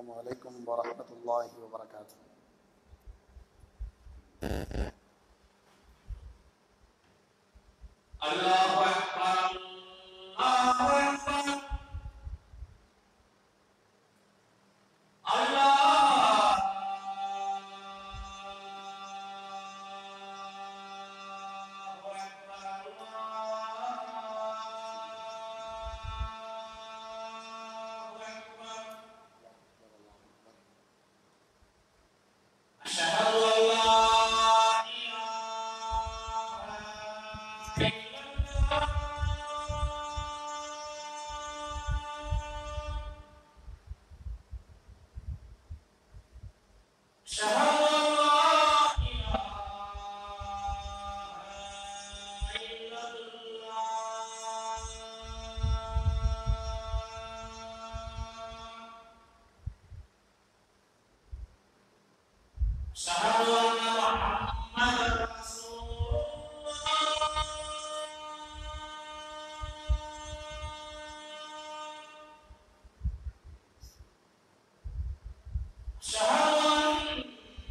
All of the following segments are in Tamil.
السلام عليكم ورحمة الله وبركاته الله أكبر الله أكبر الله أكبر الله أكبر أشهد أن لا إله إلا الله أشهد أن لا إله إلا الله أشهد أن محمدا رسول الله أشهد أن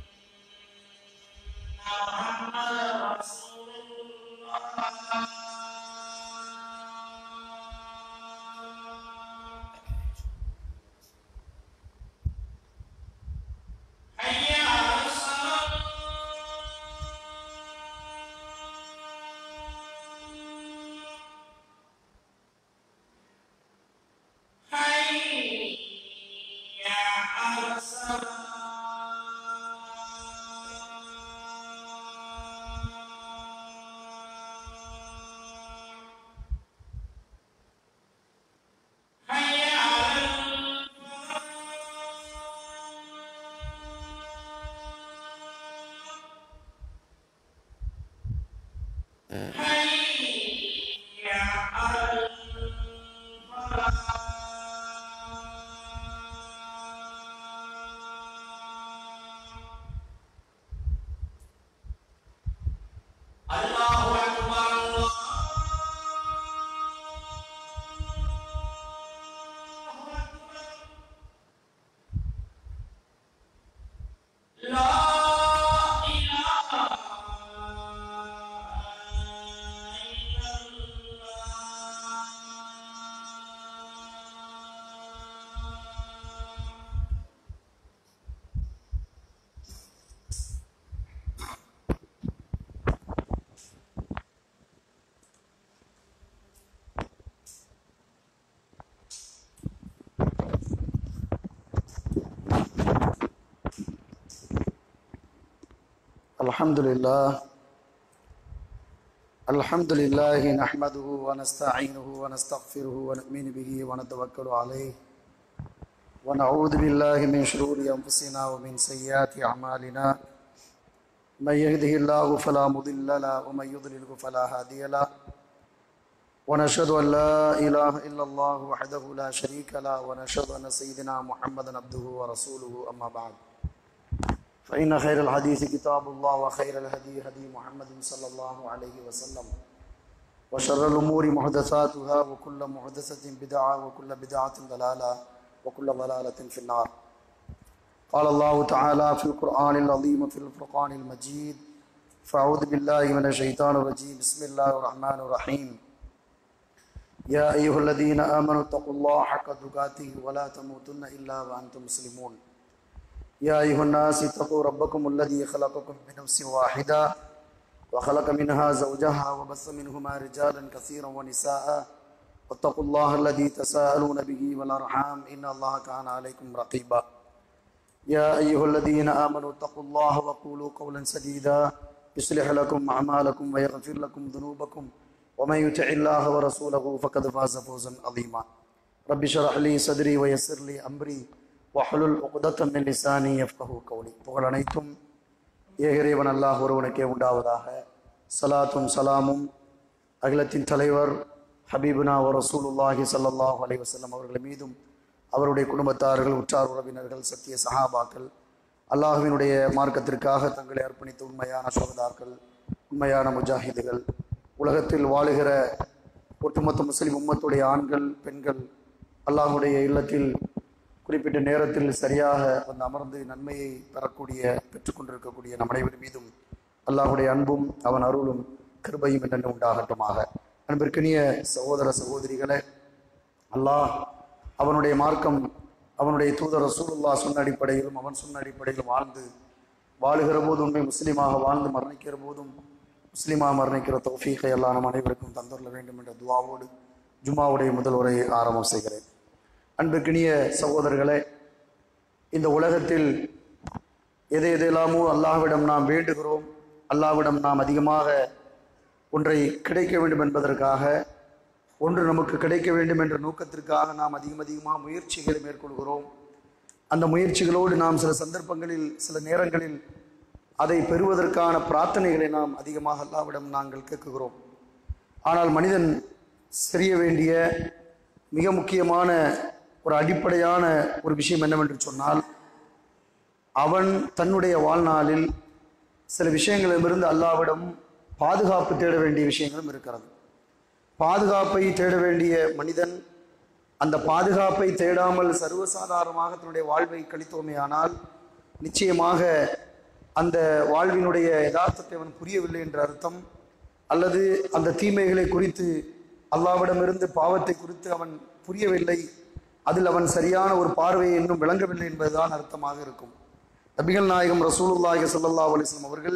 محمدا رسول الله حي على الصلاة حي على الصلاة حي على الفلاح حي على الفلاح الله أكبر الله أكبر لا إله إلا الله الحمد لله الحمد لله نحمده ونستعينه ونستغفره ونؤمن به ونتوكل عليه ونعوذ بالله من شرور أنفسنا ومن سيئات أعمالنا من يهده الله فلا مضل له ومن يضلله فلا هادي له ونشهد أن لا إله إلا الله وحده لا شريك له ونشهد أن سيدنا محمدا عبده ورسوله أما بعد فإن خير الحديث كتاب الله وخير الهدي هدي محمد صلى الله عليه وسلم وشر الأمور محدثاتها وكل محدثة بدعة وكل بدعة ضلالة وكل ضلالة في النار قال الله تعالى في القرآن العظيم في الفرقان المجيد فأعوذ بالله من الشيطان الرجيم بسم الله الرحمن الرحيم يا أيها الذين آمنوا اتقوا الله حق تقاته ولا تموتن إلا وأنتم مسلمون يا أيها الناس اتقوا ربكم الذي خلقكم من نفس واحدة وخلق منها زوجها وبث منهما رجالا كثيرا ونساء واتقوا الله الذي تساءلون به والأرحام إن الله كان عليكم رقيبا يا أيها الذين آمنوا اتقوا الله وقولوا قولا سديدا يصلح لكم أعمالكم ويغفر لكم ذنوبكم ومن يطع الله ورسوله فقد فاز فوزا عظيما رب اشرح لي صدري ويسر لي أمري வஹலுல் உக்தத்தம் மின் லிசானி யஃப்கஹு கௌலி புகழ் அனைத்தும் ஏகரேவன் அல்லாஹ் ஒருவனுக்கே உண்டாவதாக சலாத்தும் சலாமும் அகிலத்தின் தலைவர் ஹபீபுனா ஒரு ரசூலுல்லாஹி ஸல்லல்லாஹு அலைஹி வஸல்லம் அவர்கள் மீதும் அவருடைய குடும்பத்தார்கள் உற்றார் உறவினர்கள் சத்திய சஹாபாக்கள் அல்லாஹுவினுடைய மார்க்கத்திற்காக தங்களை அர்ப்பணித்த உண்மையான சோததாக்கள் உண்மையான முஜாஹிதுகள் உலகத்தில் வாழுகிற ஒட்டுமொத்த முஸ்லிம் உம்மத்துடைய ஆண்கள் பெண்கள் அல்லாஹுடைய இல்லத்தில் குறிப்பிட்ட நேரத்தில் சரியாக வந்து அமர்ந்து நன்மையை பெறக்கூடிய பெற்றுக்கொண்டிருக்கக்கூடிய நம் அனைவர் மீதும் அல்லாஹுடைய அன்பும் அவன் அருளும் கிருபையும் என்னென்ன உண்டாகட்டுமாக அன்பிற்கினிய சகோதர சகோதரிகளே அல்லாஹ் அவனுடைய மார்க்கம் அவனுடைய தூதர் ரசூலுல்லா சொன்ன அடிப்படையிலும் அவன் சொன்ன அடிப்படையிலும் வாழ்ந்து வாழுகிற போது உண்மை முஸ்லீமாக வாழ்ந்து மரணிக்கிற போதும் முஸ்லீமாக மரணிக்கிற தௌஃபீகை எல்லாம் நம் அனைவருக்கும் தந்துள்ள வேண்டும் என்ற துவாவோடு ஜும்மாவுடைய முதல் உரையை ஆரம்பம் செய்கிறேன் அன்பிற்கினிய சகோதரர்களே இந்த உலகத்தில் எதை எதெல்லாமோ அல்லாஹ்விடம் நாம் வேண்டுகிறோம் அல்லாஹ்விடம் நாம் அதிகமாக ஒன்றை கிடைக்க வேண்டும் என்பதற்காக ஒன்று நமக்கு கிடைக்க வேண்டும் என்ற நோக்கத்திற்காக நாம் அதிகம் அதிகமாக முயற்சிகளை மேற்கொள்கிறோம் அந்த முயற்சிகளோடு நாம் சில சந்தர்ப்பங்களில் சில நேரங்களில் அதை பெறுவதற்கான பிரார்த்தனைகளை நாம் அதிகமாக அல்லாவிடம் நாங்கள் கேட்குகிறோம் ஆனால் மனிதன் செய்ய வேண்டிய மிக முக்கியமான ஒரு அடிப்படையான ஒரு விஷயம் என்னவென்று சொன்னால் அவன் தன்னுடைய வாழ்நாளில் சில விஷயங்களிலிருந்து அல்லாவிடம் பாதுகாப்பு தேட வேண்டிய விஷயங்களும் இருக்கிறது பாதுகாப்பை தேட வேண்டிய மனிதன் அந்த பாதுகாப்பை தேடாமல் சர்வசாதாரணமாக தன்னுடைய வாழ்வை கழித்தோமேயானால் நிச்சயமாக அந்த வாழ்வினுடைய யதார்த்தத்தை அவன் புரியவில்லை என்ற அர்த்தம் அல்லது அந்த தீமைகளை குறித்து அல்லாவிடமிருந்து பாவத்தை குறித்து அவன் புரியவில்லை அதில் அவன் சரியான ஒரு பார்வையை இன்னும் விளங்கவில்லை என்பதுதான் அர்த்தமாக இருக்கும் நபிகள் நாயகம் ரசூலுல்லாஹி ஸல்லல்லாஹு அலைஹி வஸல்லம் அவர்கள்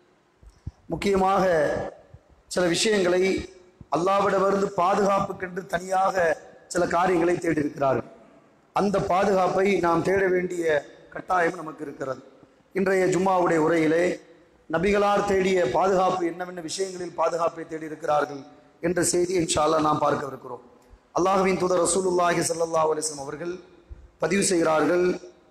முக்கியமாக சில விஷயங்களை அல்லாவிடமிருந்து பாதுகாப்புக்கென்று தனியாக சில காரியங்களை தேடியிருக்கிறார்கள் அந்த பாதுகாப்பை நாம் தேட வேண்டிய கட்டாயம் நமக்கு இருக்கிறது இன்றைய ஜும்மாவுடைய உரையிலே நபிகளார் தேடிய பாதுகாப்பு என்னவென்ன விஷயங்களில் பாதுகாப்பை தேடி இருக்கிறார்கள் என்ற செய்தி இன்ஷால்லா நாம் பார்க்கவிருக்கிறோம் அல்லாஹுவின் தூதர் ரசூலுல்லாஹி ஸல்லல்லாஹு அலைஹி வஸல்லம் அவர்கள் பதிவு செய்கிறார்கள்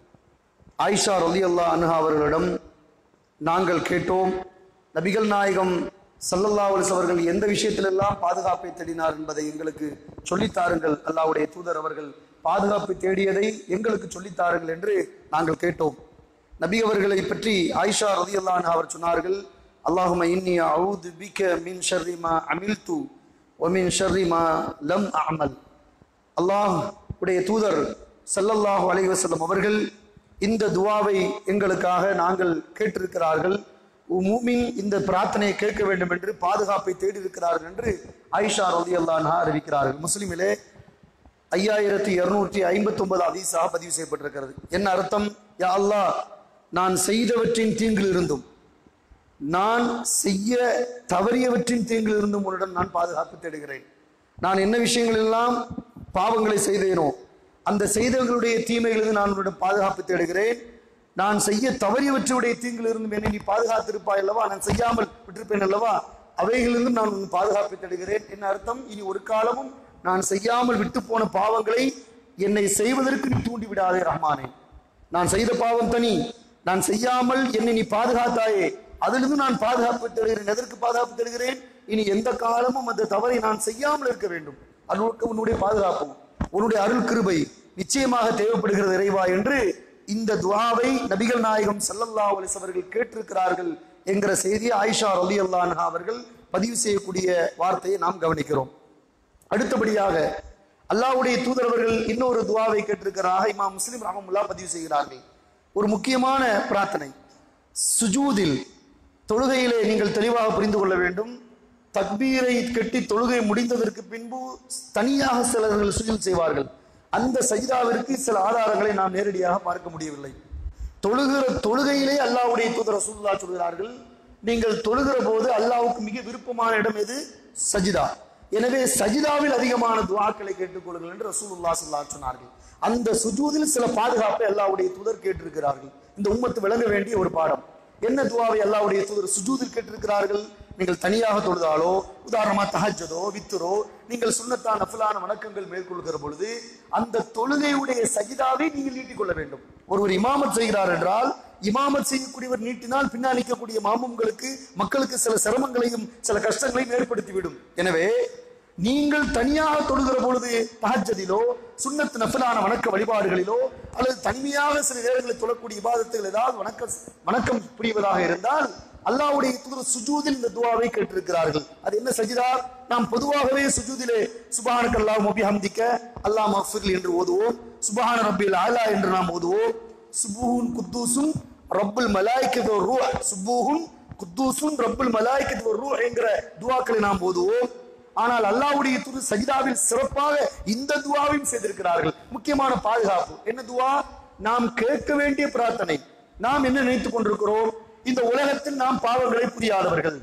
ஆயிஷா ரலி அல்லா அன்ஹா அவர்களிடம் நாங்கள் கேட்டோம் நபிகள் நாயகம் சல்லல்லா அலிஸ் அவர்கள் எந்த விஷயத்திலெல்லாம் பாதுகாப்பை தேடினார் என்பதை எங்களுக்கு சொல்லித்தாருங்கள் அல்லாவுடைய தூதர் அவர்கள் பாதுகாப்பு தேடியதை எங்களுக்கு சொல்லித்தாருங்கள் என்று நாங்கள் கேட்டோம் நபி அவர்களை பற்றி ஆயிஷா ரதி அல்லான் அவர் சொன்னார்கள் அல்லாஹும இன்னி அவுது பிக மின் ஷர்ரிமா அமில்து ஒமின் ஷர்ரிமா லம் அமல் அல்லாஹ் உடைய தூதர் சல்லல்லாஹு அலைஹி வஸல்லம் அவர்கள் இந்த துவாவை எங்களுக்காக நாங்கள் கேட்டிருக்கிறார்கள் மூமின் இந்த பிரார்த்தனையை கேட்க வேண்டும் என்று பாதுகாப்பை தேடி இருக்கிறார்கள் என்று ஆயிஷா ரதி அல்லான்ஹா அறிவிக்கிறார்கள் முஸ்லிமிலே ஐயாயிரத்தி இருநூற்றி ஐம்பத்தி ஒன்பது அதிசாக பதிவு செய்யப்பட்டிருக்கிறது என்ன அர்த்தம் யா அல்லாஹ் நான் செய்தவற்றின் தீங்கில் இருந்தும் நான் செய்ய தவறியவற்றின் தீங்கில் இருந்தும் உன்னிடம் நான் பாதுகாப்பு தேடுகிறேன் நான் என்ன விஷயங்கள் எல்லாம் பாவங்களை செய்தேனோ அந்த செய்தவர்களுடைய தீமைகளிலிருந்து நான் உன்னிடம் பாதுகாப்பு தேடுகிறேன் நான் செய்ய தவறியவற்றுடைய தீங்கிலிருந்து என்னை நீ பாதுகாத்திருப்பாய் அல்லவா நான் செய்யாமல் விட்டிருப்பேன் அல்லவா அவைகளிலிருந்து நான் உன் பாதுகாப்பு தேடுகிறேன் என்ன அர்த்தம் இனி ஒரு காலமும் நான் செய்யாமல் விட்டு போன பாவங்களை என்னை செய்வதற்கு நீ தூண்டி விடாதே ரஹ்மானே நான் செய்த பாவம் தனி நான் செய்யாமல் என்னை நீ பாதுகாத்தாயே அதிலிருந்து நான் பாதுகாப்பு தேடுகிறேன் எதற்கு பாதுகாப்பு தேடுகிறேன் இனி எந்த காலமும் அந்த தவறை நான் செய்யாமல் இருக்க வேண்டும் அதற்கு உன்னுடைய பாதுகாப்பு உன்னுடைய அருள் கிருபை நிச்சயமாக தேவைப்படுகிறது இறைவா என்று இந்த துவாவை நபிகள் நாயகம் ஸல்லல்லாஹு அலைஹி அவர்கள் கேட்டிருக்கிறார்கள் என்கிற செய்தியை ஆயிஷா ரலி அல்லான்ஹா அவர்கள் பதிவு செய்யக்கூடிய வார்த்தையை நாம் கவனிக்கிறோம் அடுத்தபடியாக அல்லாஹ்வுடைய தூதரவர்கள் இன்னொரு துவாவை கேட்டிருக்கிறாக இமாம் முஸ்லிம் ரஹமுல்லா பதிவு செய்கிறார்கள் ஒரு முக்கியமான பிரார்த்தனை சுஜூதில் தொழுகையிலே நீங்கள் தெளிவாக புரிந்து கொள்ள வேண்டும் தக்பீரை கட்டி தொழுகை முடிந்ததற்கு பின்பு தனியாக சிலர்கள் சுஜூத் செய்வார்கள் அந்த சஜிதாவிற்கு சில ஆதாரங்களை நாம் நேரடியாக பார்க்க முடியவில்லை தொழுகிற தொழுகையிலே அல்லாஹ்வுடைய தூதர் ரசூலுல்லாஹ் சொல்கிறார்கள் நீங்கள் தொழுகிற போது அல்லாஹ்வுக்கு மிக விருப்பமான இடம் எது சஜிதா எனவே சஜிதாவில் அதிகமான துவாக்களை கேட்டுக்கொள்ளுங்கள் என்று ரசூலுல்லாஹ் ஸல்லல்லாஹு அலைஹி சொன்னார்கள் அந்த சுஜூதில் சில பாதுகாப்பை அல்லாஹ்வுடைய தூதர் கேட்டிருக்கிறார்கள் இந்த உம்மத்து விளங்க வேண்டிய ஒரு பாடம் என்ன துவாவை அல்லாஹ்வுடைய தூதர் சுஜூதில் கேட்டிருக்கிறார்கள் நீங்கள் தனியாக தொழுதாலோ உதாரணமா தஹஜ்ஜதோ வித்துரோ நீங்கள் சுண்ணத்தான நஃபிலான வணக்கங்கள் மேற்கொள்கிற பொழுது அந்த தொழுகையுடைய சஜிதாவை நீங்கள் நீட்டிக் கொள்ள வேண்டும் ஒருவர் இமாமத் செய்கிறார் என்றால் இமாமத் செய்யக்கூடியவர் நீட்டினால் பின்னால் நிற்கக்கூடிய மாமும்களுக்கு மக்களுக்கு சில சிரமங்களையும் சில கஷ்டங்களையும் ஏற்படுத்திவிடும் எனவே நீங்கள் தனியாக தொழுகிற பொழுது தஹஜ்ஜதிலோ சுன்னத் நஃபிலான வணக்க வழிபாடுகளிலோ அல்லது தனிமையாக சில நேரங்களில் தொழக்கூடிய இபாதத்துகள் ஏதாவது வணக்க வணக்கம் புரிவதாக இருந்தால் அல்லாஹ்வுடைய தூதர் சுஜூதில் இந்த துவாவை கேட்டிருக்கிறார்கள் அது என்ன சஜிதா நாம் பொதுவாகவே சுஜூதிலே சுபஹானக அல்லாஹ் முபிஹம்திக்க அல்லாஹ் மஃபிர்லி என்று ஓதுவோம் சுபஹான ரப்பில் ஆலா என்று நாம் ஓதுவோம் சுபூஹுன் குத்தூசும் ரப்புல் மலாய்க்கத்து ரூஹ் சுபூஹுன் குத்தூசுன் ரப்புல் மலாய்க்கத்து ரூஹ் என்கிற துவாக்களை நாம் ஓதுவோம் ஆனால் அல்லாஹ்வுடைய துரு சஜிதாவில் சிறப்பாக இந்த துவாவையும் செய்திருக்கிறார்கள் முக்கியமான பாதுகாப்பு என்ன துவா நாம் கேட்க வேண்டிய பிரார்த்தனை நாம் என்ன நினைத்துக் கொண்டிருக்கிறோம் இந்த உலகத்தில் நாம் பாவங்களை புரியாதவர்கள்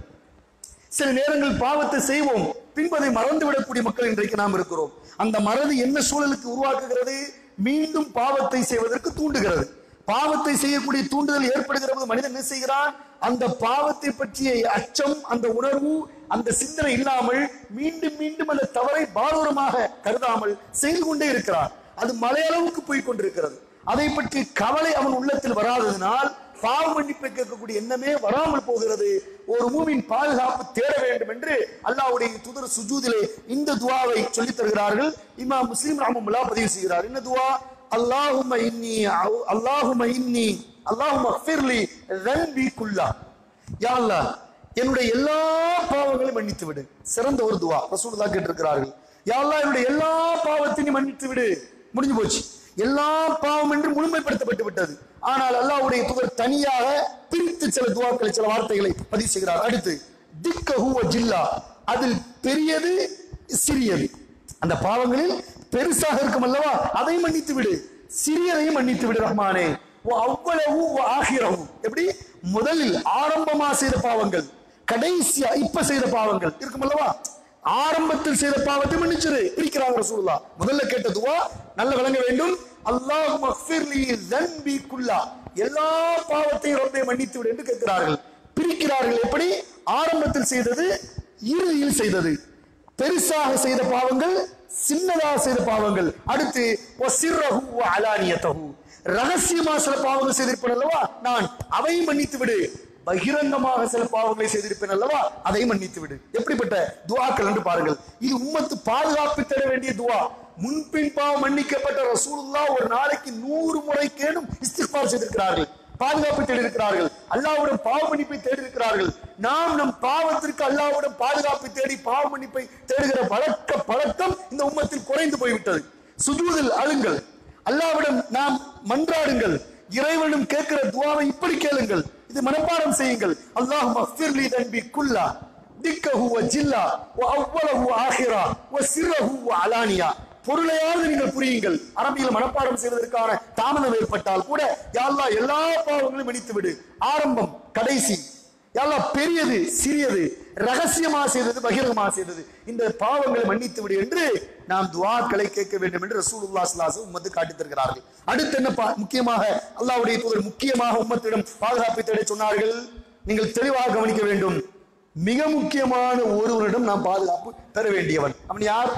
சில நேரங்கள் பாவத்தை செய்வோம் பின்பதை மறந்து விடக்கூடிய மக்கள் இன்றைக்கு நாம் இருக்கிறோம் அந்த மறதி என்ன சூழலுக்கு உருவாக்குகிறது மீண்டும் பாவத்தை செய்வதற்கு தூண்டுகிறது பாவத்தை செய்யக்கூடிய தூண்டுதல் ஏற்படுகிற போது மனிதன் என்ன செய்கிறான் அந்த பாவத்தை பற்றிய அச்சம் அந்த உணர்வு அந்த சிந்தனை இல்லாமல் மீண்டும் மீண்டும் அந்த தவறை பாரூரமாக கருதாமல் செய்து கொண்டே இருக்கிறான் அது மலையளவுக்கு போய் கொண்டிருக்கிறது அதை பற்றி கவலை அவன் உள்ளத்தில் வராததினால் பாவ மன்னிப்பை கேட்கக்கூடிய எண்ணமே வராமல் போகிறது ஒரு மூவின் பாதுகாப்பு தேட வேண்டும் என்று அல்லாஹ்வுடைய தூதர் சுஜூதிலே இந்த துவாவை சொல்லித் தருகிறார்கள் இமாம் முஸ்லிம் ரஹமுல்லா பதிவு செய்கிறார் என்ன துவா அல்லாஹும இன்னி அவு- அல்லாஹும இன்னி அல்லாஹும அஃபிர்லி ரன்பி குல்லா யா அல்லாஹ் என்னுடைய எல்லா பாவங்களையும் மன்னித்து விடு சிறந்த ஒரு துவா ரசூலுல்லாஹ் கேட்டிருக்கிறார்கள் யா அல்லாஹ் என்னுடைய எல்லா பாவத்தையும் மன்னித்து விடு முடிஞ்சு போச்சு எல்லா பாவம் என்று முழுமைப்படுத்தப்பட்டு விட்டது ஆனால் அல்லாஹ்வுடைய தூதர் தனியாக பிரித்து சில துவாக்களை சில வார்த்தைகளை பதிவு செய்கிறார் அடுத்து திக்க ஹுவ ஜில்லா அதில் பெரியது சிறியது அந்த பாவங்களில் பெருசாக இருக்கும் அல்லவா அதை மன்னித்து விடு சிறியதையும் மன்னித்து விடு ரஹ்மானே ஓ அவ்வளவு ஓ ஆகிரவும் எப்படி முதலில் ஆரம்பமா செய்த பாவங்கள் கடைசியா இப்ப செய்த பாவங்கள் இருக்கும் அல்லவா ஆரம்பத்தில் செய்த பாவத்தை மன்னிச்சிரு இருக்கிறாங்க ரசூலுல்லா முதல்ல கேட்ட துவா நல்ல விளங்க வேண்டும் அல்லாஹ் மக்ஃபிர்லி தன்பி குல்லா எல்லா பாவத்தையும் ரப்பே மன்னித்து விடு என்று கேட்கிறார்கள் பிரிக்கிறார்கள் எப்படி ஆரம்பத்தில் செய்தது இறுதியில் செய்தது பெருசாக செய்த பாவங்கள் சின்னதாக செய்த பாவங்கள் அடுத்து ஒசிர்ரஹு வ அலானியத்தஹு ரகசியமா சில பாவங்கள் செய்திருப்பேன் அல்லவா நான் அவையும் மன்னித்து விடு பகிரங்கமாக சில பாவங்களை செய்திருப்பேன் அல்லவா அதை மன்னித்து விடு எப்படிப்பட்ட துவாக்கள் என்று பாருங்கள் இது உம்மத்து பாதுகாப்பு தர வேண்டிய துவா முன்பின் பாவம் மன்னிக்கப்பட்ட ரசூலுல்லா ஒரு நாளைக்கு நூறு முறை கேடும் இஸ்திக்பார் செய்திருக்கிறார்கள் பாதுகாப்பு தேடி இருக்கிறார்கள் அல்லாஹ்விடம் பாவ மன்னிப்பை தேடி இருக்கிறார்கள் நாம் நம் பாவத்திற்கு அல்லாஹ்விடம் பாதுகாப்பு தேடி பாவ மன்னிப்பை தேடுகிற பழக்க பழக்கம் இந்த உம்மத்தில் குறைந்து போய்விட்டது சுஜூதில் அழுங்கள் அல்லாஹ்விடம் நாம் மன்றாடுங்கள் இறைவனும் கேட்கிற துவாவை இப்படி கேளுங்கள் இது மனப்பாடம் செய்யுங்கள் அல்லாஹ் மஃபிர்லி தன்பி குல்லா திக்கஹு வ ஜில்லா வ அவ்வலஹு ஆஹிரா வ சிர்ரஹு வ அலானியா பொருளையாவது நீங்கள் புரியுங்கள் அரபியில் மனப்பாடம் செய்வதற்கான தாமதம் ஏற்பட்டால் கூட யாழ்லா எல்லா பாவங்களையும் மன்னித்து விடு ஆரம்பம் கடைசி யாழ்லா பெரியது சிறியது ரகசியமா செய்தது பகிரங்கமா செய்தது இந்த பாவங்களை மன்னித்து விடு என்று நாம் துவாக்களை கேட்க வேண்டும் என்று ரசூலுல்லாஹ் ஸல்லல்லாஹு அலைஹி உம்மத்து காட்டித் தருகிறார்கள் அடுத்து என்ன பா- முக்கியமாக அல்லாஹ்வுடைய தூதர் முக்கியமாக உம்மத்திடம் பாதுகாப்பு தேட சொன்னார்கள் நீங்கள் தெளிவாக கவனிக்க வேண்டும் மிக முக்கியமான ஒருவரிடம் நாம் பாதுகாப்பு பெற வேண்டியவன் அவன் யார்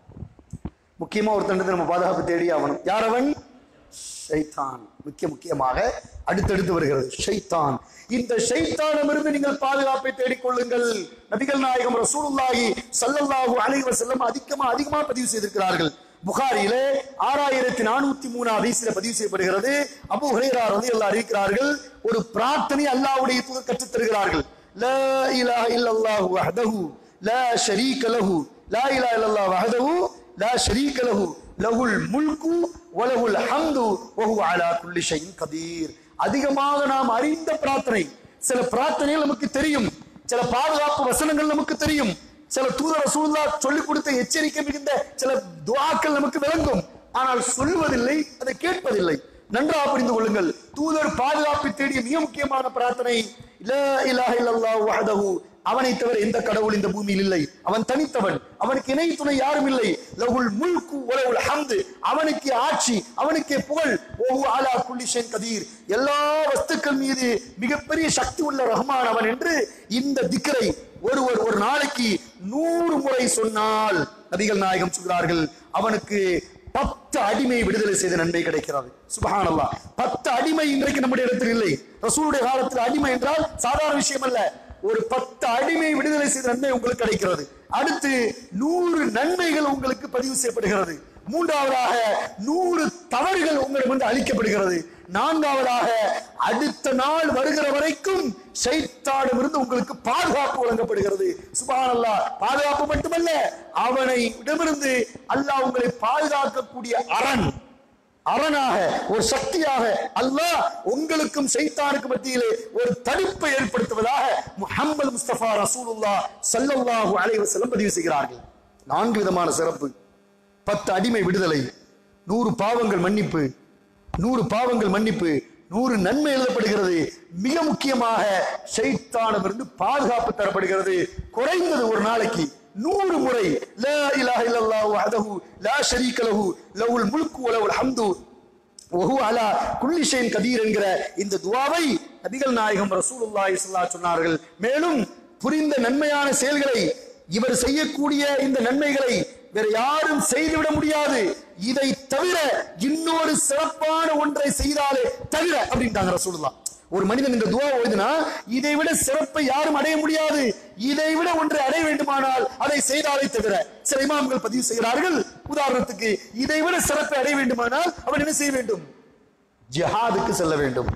முக்கியமா ஒருத்தன் நம்ம பாதுகாப்பு தேடி ஆகணும் யார் அவன் ஷைத்தான் முக்கிய முக்கியமாக அடுத்தடுத்து வருகிறது ஷைத்தான் இந்த ஷைத்தானிடமிருந்து நீங்கள் பாதுகாப்பை தேடிக்கொள்ளுங்கள் நபிகள் நாயகம் ரசூலுல்லாஹி ஸல்லல்லாஹு அலைஹி வஸல்லம் அதிகமா அதிகமா பதிவு செய்திருக்கிறார்கள் புகாரியிலே ஆறாயிரத்தி நானூத்தி மூணு ஹதீஸ்ல பதிவு செய்யப்படுகிறது அபூ ஹுரைரா ரலியல்லாஹு அறிவிக்கிறார்கள் ஒரு பிரார்த்தனை அல்லாஹ்வுடைய தூதர் கற்றுத் தருகிறார்கள் லா இலாஹ இல்லல்லாஹு வஹ்தஹு லா ஷரீக லஹு லா இலாஹ இல்லல்லாஹு வஹ்தஹு லா ஷரீக லஹு லஹுல் முல்கு வலஹுல் ஹம்து வஹுவ அலா குல்லி ஷைஇன் கதீர் அதிகமாக நாம் அறிந்த பிரார்த்தனை சில பிரார்த்தனைகள் நமக்கு தெரியும் சில பாதுகாப்பு வசனங்கள் நமக்கு தெரியும் சில தூதர் ரசூலுல்லா சொல்லிக் கொடுத்த எச்சரிக்கை மிகுந்த சில துஆக்கள் நமக்கு விளங்கும் ஆனால் சொல்லுவதில்லை அதை கேட்பதில்லை நன்றாக புரிந்து கொள்ளுங்கள் தூதர் பாதுகாப்பை தேடிய மிக முக்கியமான பிரார்த்தனை லா இலாஹ இல்லல்லாஹு வஹ்தஹு அவனை தவிர எந்த கடவுள் இந்த பூமியில் இல்லை அவன் தனித்தவன் அவனுக்கு இணை துணை யாரும் இல்லை லகுல் முல்கு உலகுல் ஹம்து அவனுக்கு ஆட்சி அவனுக்கே புகழ் ஓஹு ஆலா குல்லி ஷைன் கதீர் எல்லா வஸ்துக்கள் மீது மிகப்பெரிய சக்தி உள்ள ரஹ்மான் அவன் என்று இந்த திக்கரை ஒருவர் ஒரு நாளைக்கு நூறு முறை சொன்னால் நபிகள் நாயகம் சொல்கிறார்கள் அவனுக்கு பத்து அடிமை விடுதலை செய்த நன்மை கிடைக்கிறது சுபஹானல்லாஹ் பத்து அடிமை இன்றைக்கு நம்முடைய இடத்தில் இல்லை ரசூலுடைய காலத்தில் அடிமை என்றால் சாதாரண விஷயம் அல்ல ஒரு பத்து அடிமை விடுதலை செய்த நன்மை உங்களுக்கு கிடைக்கிறது அடுத்து நூறு நன்மைகள் உங்களுக்கு பதிவு செய்யப்படுகிறது மூன்றாவதாக நூறு தவறுகள் உங்களிடமிருந்து அளிக்கப்படுகிறது நான்காவதாக அடுத்த நாள் வருகிற வரைக்கும் சைத்தானிடமிருந்து உங்களுக்கு பாதுகாப்பு வழங்கப்படுகிறது சுபானல்லா பாதுகாப்பு மட்டுமல்ல அவனை இடமிருந்து அல்லாஹ் உங்களை பாதுகாக்கக்கூடிய அரண் அரணாக ஒரு சக்தியாக அல்லாஹ் உங்களுக்கும் சைத்தானுக்கு மத்தியிலே ஒரு தடுப்பை ஏற்படுத்துவதாக முஹம்மது முஸ்தபா ரசூலுல்லாஹ் ஸல்லல்லாஹு அலைஹி வஸல்லம் பதிவு செய்கிறார்கள் நான்கு விதமான சிறப்பு பத்து அடிமை விடுதலை நூறு பாவங்கள் மன்னிப்பு நூறு பாவங்கள் மன்னிப்பு நூறு நன்மை எழுதப்படுகிறது மிக முக்கியமாக சைத்தானிடமிருந்து பாதுகாப்பு தரப்படுகிறது குறைந்தது ஒரு நாளைக்கு நூறு முறை லா இலாஹ இல்லல்லாஹு வஹதஹு லா ஷரீக லஹு லஹுல் முல்கு வ லஹுல் ஹம்து வஹு அலா குல்லி ஷைன் கதீர் என்கிற இந்த துவாவை நபிகள் நாயகம் ரசூலுல்லாஹி ஸல்லல்லாஹு சொன்னார்கள் மேலும் புரிந்த நன்மையான செயல்களை இவர் செய்யக்கூடிய இந்த நன்மைகளை வேற யாரும் செய்துவிட முடியாது இதை தவிர இன்னொரு சிறப்பான ஒன்றை செய்தாலே தவிர அப்படின்ட்டாங்க ரசூலுல்லாஹ் ஒரு மனிதன் இந்த துவா ஓதுனா இதை விட சிறப்பை யாரும் அடைய முடியாது இதை விட ஒன்றை அடைய வேண்டுமானால் அதை செய்தாலே தவிர சில இமாம்கள் பதிவு செய்கிறார்கள் உதாரணத்துக்கு இதை விட சிறப்பை அடைய வேண்டுமானால் அவன் என்ன செய்ய வேண்டும் ஜிஹாதுக்கு செல்ல வேண்டும்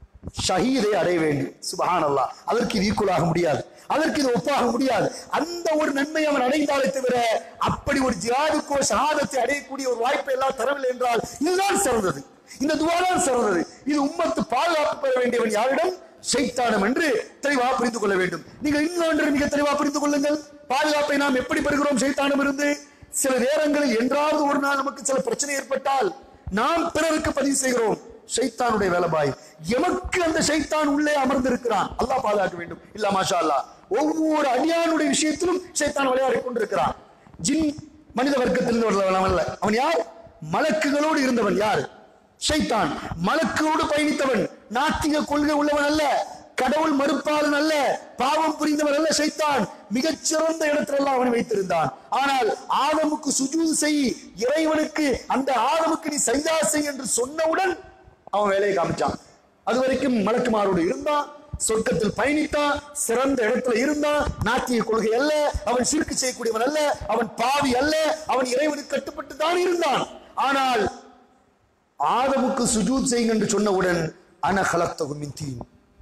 ஷஹீதை அடைய வேண்டும் சுபஹான் அல்லாஹ் அதற்கு இது ஈக்குவல் ஆக முடியாது அதற்கு இது ஒப்பாக முடியாது அந்த ஒரு நன்மை அவன் அடைந்தாலே தவிர அப்படி ஒரு ஜிஹாதுக்கோ ஷஹாதத்தை அடையக்கூடிய ஒரு வாய்ப்பை எல்லாம் தரவில்லை என்றால் இதுதான் சிறந்தது இந்த துவாதான் சிறந்தது இது உம்மத்து பாதுகாப்பு பெற வேண்டியவன் யாரிடம் சைத்தானம் என்று தெளிவாக புரிந்து கொள்ள வேண்டும் நீங்கள் இன்னொன்று மிக தெளிவாக புரிந்து கொள்ளுங்கள் பாதுகாப்பை நாம் எப்படி பெறுகிறோம் சைத்தானம் இருந்து சில நேரங்களில் என்றாவது ஒரு நாள் நமக்கு சில பிரச்சனை ஏற்பட்டால் நாம் பிறருக்கு பதிவு செய்கிறோம் ஷைத்தானுடைய வேலைபாய் எமக்கு அந்த ஷைத்தான் உள்ளே அமர்ந்திருக்கிறான் அல்லாஹ் பாதுகாக்க வேண்டும் இல்ல மாஷா அல்லாஹ் ஒவ்வொரு அடியானுடைய விஷயத்திலும் ஷைத்தான் விளையாடி கொண்டிருக்கிறான் ஜின் மனித வர்க்கத்திலிருந்து வருவன் அல்ல அவன் யார் மலக்குகளோடு இருந்தவன் யார் ஷைத்தான் மலக்குகளோடு பயணித்தவன் நாத்திக கொள்கை உள்ளவன் அல்ல கடவுள் மறுப்பாளன் அல்ல பாவம் புரிந்தவன் அல்ல ஷைத்தான் மிகச்சிறந்த இடத்திலெல்லாம் அவனை வைத்திருந்தான் ஆனால் ஆதமுக்கு சுஜூது செய் இறைவனுக்கு அந்த ஆதமுக்கு நீ சைதா செய் என்று சொன்னவுடன் அவன் வேலையை காமிச்சான் அது வரைக்கும் மலக்குமாரோடு இருந்தான் சொர்க்கத்தில் பயணித்தான் சிறந்த இடத்துல இருந்தான் நாத்திய கொள்கை அல்ல அவன் சிறுக்கு செய்யக்கூடியவன் அல்ல அவன் பாவி அல்ல அவன் இறைவனுக்கு கட்டுப்பட்டு தான் இருந்தான் ஆனால் ஆதமுக்கு சுஜூத் செய்யுங்க என்று சொன்னவுடன் அனகலத்தகு மின்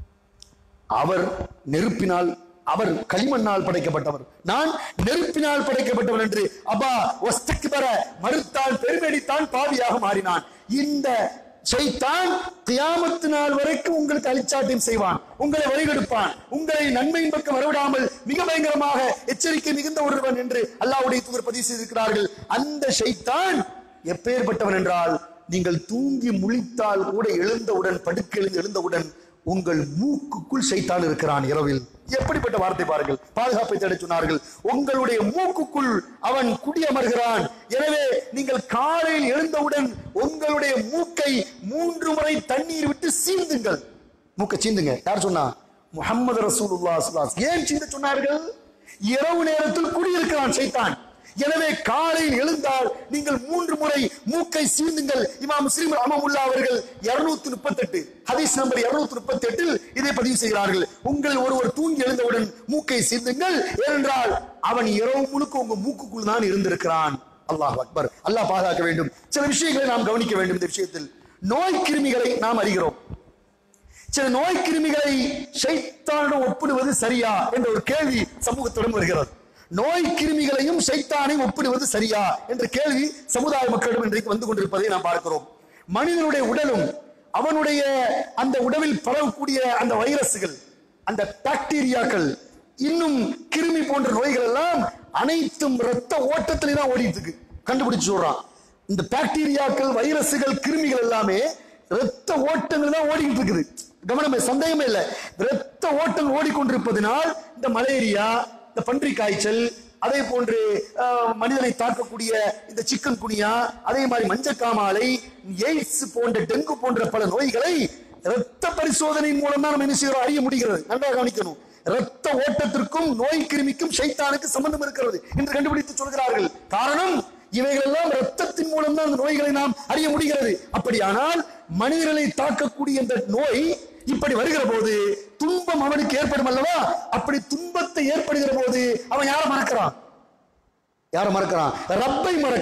அவர் நெருப்பினால் அவர் களிமண்ணால் படைக்கப்பட்டவர் நான் நெருப்பினால் படைக்கப்பட்டவன் என்று அப்பா ஒஸ்தக்பர மறுத்தான் பெருமெடித்தான் பாவியாக மாறினான் இந்த ஷைத்தான் கியாமத்து நாள் வரைக்கும் உங்களுக்கு அழிச்சாட்டியம் செய்வான் உங்களை வழிகெடுப்பான் உங்களை நன்மையின் பக்கம் வரவிடாமல் மிக பயங்கரமாக எச்சரிக்கை மிகுந்த ஒருவன் என்று அல்லாஹ்வுடைய தூதர் பதிவு செய்திருக்கிறார்கள் அந்த ஷைத்தான் எப்பேற்பட்டவன் என்றால் நீங்கள் தூங்கி முழித்தால் கூட எழுந்தவுடன் படுக்க எழுந்து எழுந்தவுடன் உங்கள் மூக்குக்குள் சைத்தான் இருக்கிறான் இரவில் எப்படிப்பட்ட வார்த்தை பாருங்கள் பாதுகாப்பை தேட சொன்னார்கள் உங்களுடைய மூக்குக்குள் அவன் குடியமர்கிறான் எனவே நீங்கள் காலையில் எழுந்தவுடன் உங்களுடைய மூக்கை மூன்று முறை தண்ணீர் விட்டு சீந்துங்கள் மூக்கை சீந்துங்க யார் சொன்னா முகமது ரசூலுல்லாஹ் ஸல்லல்லாஹு அலைஹி வஸல்லம். ஏன் சீந்த சொன்னார்கள் இரவு நேரத்தில் குடியிருக்கிறான் சைத்தான் எனவே காலையில் எழுந்தால் நீங்கள் மூன்று முறை மூக்கை சீந்துங்கள் இமாம் முஸ்லிம் அமமுல்லா அவர்கள் இருநூத்தி முப்பத்தெட்டு ஹதீஸ் நம்பர் இருநூத்தி முப்பத்தி எட்டில் இதை பதிவு செய்கிறார்கள் உங்கள் ஒருவர் தூங்கி எழுந்தவுடன் மூக்கை சீந்துங்கள் ஏனென்றால் அவன் இரவு முழுக்க உங்க மூக்குக்குள் தான் இருந்திருக்கிறான் அல்லாஹ் அக்பர் அல்லாஹ் பாதுகாக்க வேண்டும் சில விஷயங்களை நாம் கவனிக்க வேண்டும் இந்த விஷயத்தில் நோய் கிருமிகளை நாம் அறிகிறோம் சில நோய் கிருமிகளை சைத்தானுடன் ஒப்பிடுவது சரியா என்ற ஒரு கேள்வி சமூகத்துடன் வருகிறது நோய் கிருமிகளையும் சைத்தானையும் ஒப்பிடுவது சரியா என்ற கேள்வி சமுதாய மக்களிடம் இன்றைக்கு வந்து கொண்டிருப்பதை நாம் பார்க்கிறோம் மனிதனுடைய உடலும் அவனுடைய அந்த உடலில் பரவக்கூடிய அந்த வைரஸ்கள் அந்த பாக்டீரியாக்கள் இன்னும் கிருமி போன்ற நோய்கள் எல்லாம் அனைத்தும் ரத்த ஓட்டத்திலே தான் ஓடிட்டு இருக்கு கண்டுபிடிச்சு சொல்றான் இந்த பாக்டீரியாக்கள் வைரஸ்கள் கிருமிகள் எல்லாமே ரத்த ஓட்டங்கள் தான் ஓடிக்கிட்டு இருக்குது கவனமே சந்தேகமே இல்லை ரத்த ஓட்டங்கள் ஓடிக்கொண்டிருப்பதனால் இந்த மலேரியா இந்த பன்றி காய்ச்சல் அதே போன்று அஹ், மனிதனை தாக்கக்கூடிய இந்த சிக்கன் குனியா அதே மாதிரி மஞ்சக்காமாலை எய்ட்ஸ் போன்ற டெங்கு போன்ற பல நோய்களை இரத்த பரிசோதனை மூலம் தான் நம்ம என்ன செய்யறோம் அறிய முடிகிறது நன்றாக கவனிக்கணும் இரத்த ஓட்டத்திற்கும் நோய் கிருமிக்கும் சைத்தானுக்கு சம்பந்தம் இருக்கிறது என்று கண்டுபிடித்து சொல்கிறார்கள் காரணம் இவைகள் எல்லாம் ரத்தத்தின் மூலம் தான் அந்த நோய்களை நாம் அறிய முடிகிறது அப்படியானால் மனிதர்களை தாக்கக்கூடிய இந்த நோய் இப்படி வருகிற போது துன்பம் அவனுக்கு ஏற்படும் அல்லவா அப்படி துன்பத்தை ஏற்படுகிற போது அவன் யாரை மறக்கிறான் யாரை மறக்கிறான் ரப்பை மறக்கிறான்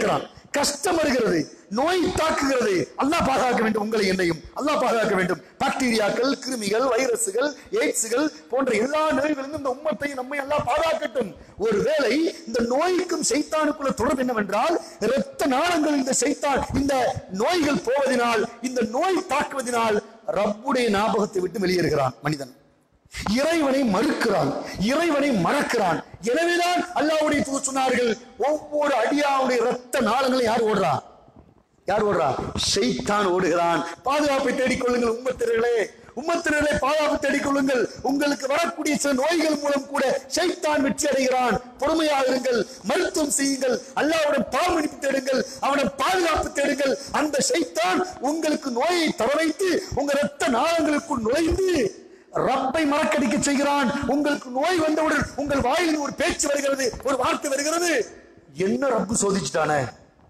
கஷ்டம் வருகிறது நோய் தாக்குகிறது அல்லாஹ் பாதுகாக்க வேண்டும் உங்களை என்னையும் அல்லாஹ் பாதுகாக்க வேண்டும் பாக்டீரியாக்கள் கிருமிகள் வைரசுகள் எய்ட்ஸ்கள் போன்ற எல்லா நோய்களிலும் இந்த உம்மத்தை நம்மை எல்லாம் பாதுகாக்கட்டும் ஒருவேளை இந்த நோய்க்கும் சைத்தானுக்குள்ள தொடர்பு என்னவென்றால் இரத்த நாளங்கள் இந்த சைத்தான் இந்த நோய்கள் போவதினால் இந்த நோய் தாக்குவதினால் ரப்புடைய ஞாபகத்தை விட்டு வெளியேறுகிறான் மனிதன் இறைவனை மறுக்கிறான் இறைவனை மறக்கிறான் எனவேதான் அல்லாஹ்வுடைய தூது சொன்னார்கள் ஒவ்வொரு அடியாவுடைய இரத்த நாளங்களை யார் ஓடுறா யார் ஓடுறா ஷைத்தான் ஓடுகிறான் பாதுகாப்பை தேடிக்கொள்ளுங்கள் உம்மத்தினர்களே உம்மத்தினர்களை பாதுகாப்பு தேடிக்கொள்ளுங்கள் உங்களுக்கு வரக்கூடிய சில நோய்கள் மூலம் கூட ஷைத்தான் வெற்றி அடைகிறான் பொறுமையாக இருங்கள் மருத்துவம் செய்யுங்கள் அல்லாவுடன் பாவமணிப்பு தேடுங்கள் அவனை பாதுகாப்பு தேடுங்கள் அந்த ஷைத்தான் உங்களுக்கு நோயை தர வைத்து உங்க இரத்த நாளங்களுக்குள் நுழைந்து ரப்பை மறக்கடிக்க செய்கிறான் உங்களுக்கு நோய் வந்தவுடன் உங்கள் வாயில் ஒரு பேச்சு வருகிறது ஒரு வார்த்தை வருகிறது என்ன ரப்பு சோதிச்சுட்டானே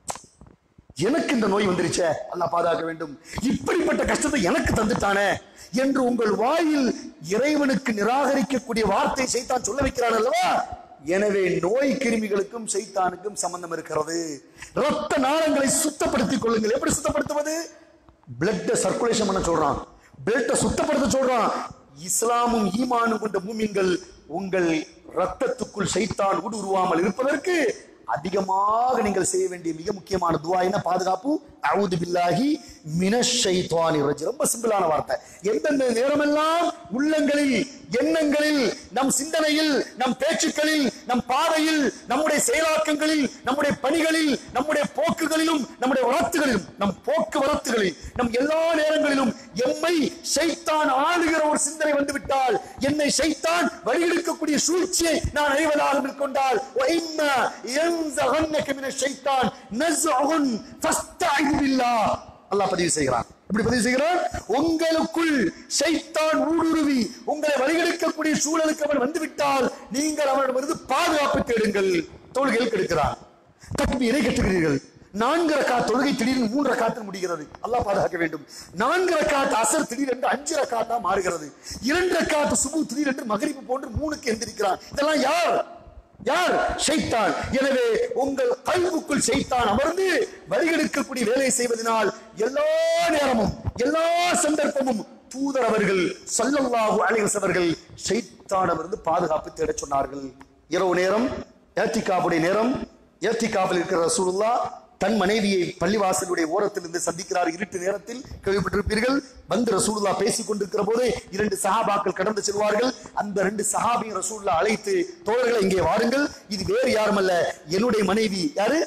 எனக்கு இந்த நோய் வந்துருச்சே அல்லாஹ் பாதுகாக்க வேண்டும் இப்படிப்பட்ட கஷ்டத்தை எனக்கு தந்துட்டானே என்று உங்கள் வாயில் இறைவனுக்கு நிராகரிக்கக்கூடிய வார்த்தை சைத்தான் சொல்ல வைக்கிறான் அல்லவா எனவே நோய் கிருமிகளுக்கும் சைத்தானுக்கும் சம்பந்தம் இருக்கிறது ரத்த நாளங்களை சுத்தப்படுத்திக் கொள்ளுங்கள் எப்படி சுத்தப்படுத்துவது பிளட் சர்க்குலேஷன் பண்ண சொல்றான் பிளட்டை சுத்தப்படுத்த சொல்றான் இஸ்லாமும் ஈமானும் கொண்ட மூமின்கள் உங்கள் ரத்தத்துக்குள் சைத்தான் ஊடுருவாமல் இருப்பதற்கு அதிகமாக நீங்கள் செய்ய வேண்டிய மிக முக்கியமான துவா என்ன பாதுகாப்பு அவுது பில்லாஹி மினஷைத்வானி ரஜி ரொம்ப சிம்பிளான வார்த்தை எந்தெந்த நேரமெல்லாம் உள்ளங்களில் எண்ணங்களில் நம் சிந்தனையில் நம் பேச்சுக்களில் நம் பாதையில் நம்முடைய செயலாக்கங்களில் நம்முடைய பணிகளில் நம்முடைய போக்குகளிலும் நம்முடைய வளர்த்துகளிலும் நம் போக்குவரத்துகளில் நம் எல்லா நேரங்களிலும் எம்மை சைத்தான் ஆளுகிற ஒரு சிந்தனை வந்துவிட்டால் என்னை சைத்தான் வழியெடுக்கக்கூடிய சூழ்ச்சியை நான் அறிவதாக மேற்கொண்டால் وَإِمَّا يَنزَغَنَّكَ مِنَ الشَّيْطَانِ نَزْغٌ فَاسْتَعِذْ بِاللَّهِ அல்லாஹ் பதிவு செய்கிறான் இப்படி பதிவு செய்கிறான் உங்களுக்குள் சைத்தான் ஊடுருவி உங்களை வழிகெடுக்கக்கூடிய சூழலுக்கு அவன் வந்துவிட்டால் நீங்கள் அவனிடமிருந்து பாதுகாப்பு தேடுங்கள் தோள்கள் கெடுக்கிறான் தக்பீரை கட்டுகிறீர்கள் நான்கு ரக்காத் தொழுகை திடீர்னு மூன்று ரக்காத்தில் முடிகிறது அல்லாஹ் பாதுகாக்க வேண்டும் நான்கு ரக்காத் அசர் திடீரென்று அஞ்சு ரக்காத்தா மாறுகிறது இரண்டு ரக்காத் சுபு திடீரென்று மகரிப்பு போன்று மூணுக்கு எந்திரிக்கிறான் இதெல்லாம் யார் யார் ஷைத்தான் எனவே உங்கள் கல்வுக்குள் ஷைத்தான் அமர்ந்து வழிகெடுக்கக்கூடிய வேலை செய்வதனால் எல்லா நேரமும் எல்லா சந்தர்ப்பமும் தூதர் அவர்கள் சல்லல்லாஹு அலைஹி வஸல்லம் அவர்கள் ஷைத்தானிடமிருந்து பாதுகாப்பு தேடச் சொன்னார்கள் இரவு நேரம் ஏத்திகாவுடைய நேரம் ஏத்திகாவில் இருக்கிற ரசூலுல்லா தன் மனைவியை பள்ளிவாசலுடைய ஓரத்திலிருந்து சந்திக்கிறார் இருட்டு நேரத்தில் கேள்விப்பட்டிருப்பீர்கள் வந்து ரசூலுல்லா பேசிக் கொண்டிருக்கிற போது இரண்டு சஹாபாக்கள் கடந்து செல்வார்கள் அந்த ரெண்டு சஹாபியும் ரசூலுல்லா அழைத்து தோழர்களை இங்கே வாருங்கள் இது வேறு யாருமல்ல என்னுடைய மனைவி யாரு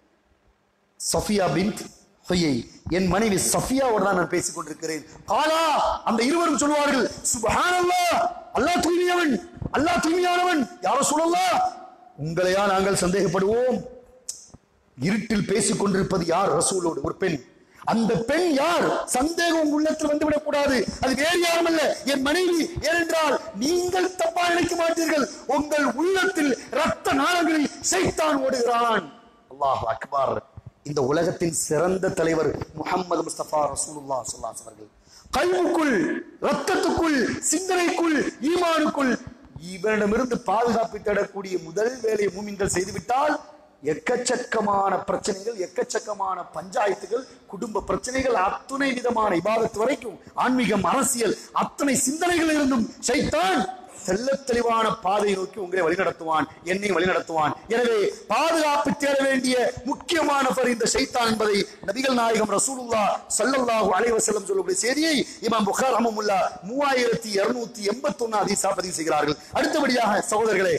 சஃபியா பின் ஹொய்யை என் மனைவி சஃபியாவோட தான் நான் பேசிக் கொண்டிருக்கிறேன் காலா அந்த இருவரும் சொல்வார்கள் சுபஹானல்லாஹ் அல்லாஹ் தூய்மையவன் அல்லாஹ் தூய்மையானவன் யாரோ சொல்லலாம் உங்களையா நாங்கள் சந்தேகப்படுவோம் இருட்டில் பேசிக் கொண்டிருப்பது யார் ரசூலோடு ஒரு பெண் அந்த பெண் யார் சந்தேகம் உங்க உள்ளத்தில் வந்துவிடக் கூடாது அது வேறு யாரும் அல்ல என் மனைவி ஏனென்றால் நீங்கள் தப்பா நினைக்க மாட்டீர்கள் உங்கள் உள்ளத்தில் ரத்த நாளங்களில் சைத்தான் ஓடுகிறான் அல்லாஹ் அக்பர் இந்த உலகத்தின் சிறந்த தலைவர் முகமது முஸ்தபா ரசூலுல்லாஹ் ஸல்லல்லாஹு அலைஹி அவர்கள் கல்வுக்குள் ரத்தத்துக்குள் சிந்தனைக்குள் ஈமானுக்குள் இவனிடமிருந்து பாதுகாப்பு தேடக்கூடிய முதல் வேலையை மூமின்கள் செய்துவிட்டால் எக்கச்சக்கமான பிரச்சனைகள் எக்கச்சக்கமான பஞ்சாயத்துகள் குடும்ப பிரச்சனைகள் அத்துணை விதமான இபாதத்து வரைக்கும் ஆன்மீகம் அரசியல் அத்தனை சிந்தனைகள் இருந்தும் சைத்தான் தெள்ளத் தெளிவான பாதையை நோக்கி உங்களை வழிநடத்துவான் என்னையும் வழிநடத்துவான் எனவே பாதுகாப்பு தேட வேண்டிய முக்கியமான பர் இந்த சைத்தான் என்பதை நபிகள் நாயகம் ரசூலுல்லா ஸல்லல்லாஹு அலைஹி வஸல்லம் சொல்லக்கூடிய செய்தியை இமாம் புகார் ரஹ்மத்துல்லாஹ் மூவாயிரத்தி இருநூத்தி எண்பத்தி ஒன்னு அதிசா பதிவு செய்கிறார்கள் அடுத்தபடியாக சகோதரர்களே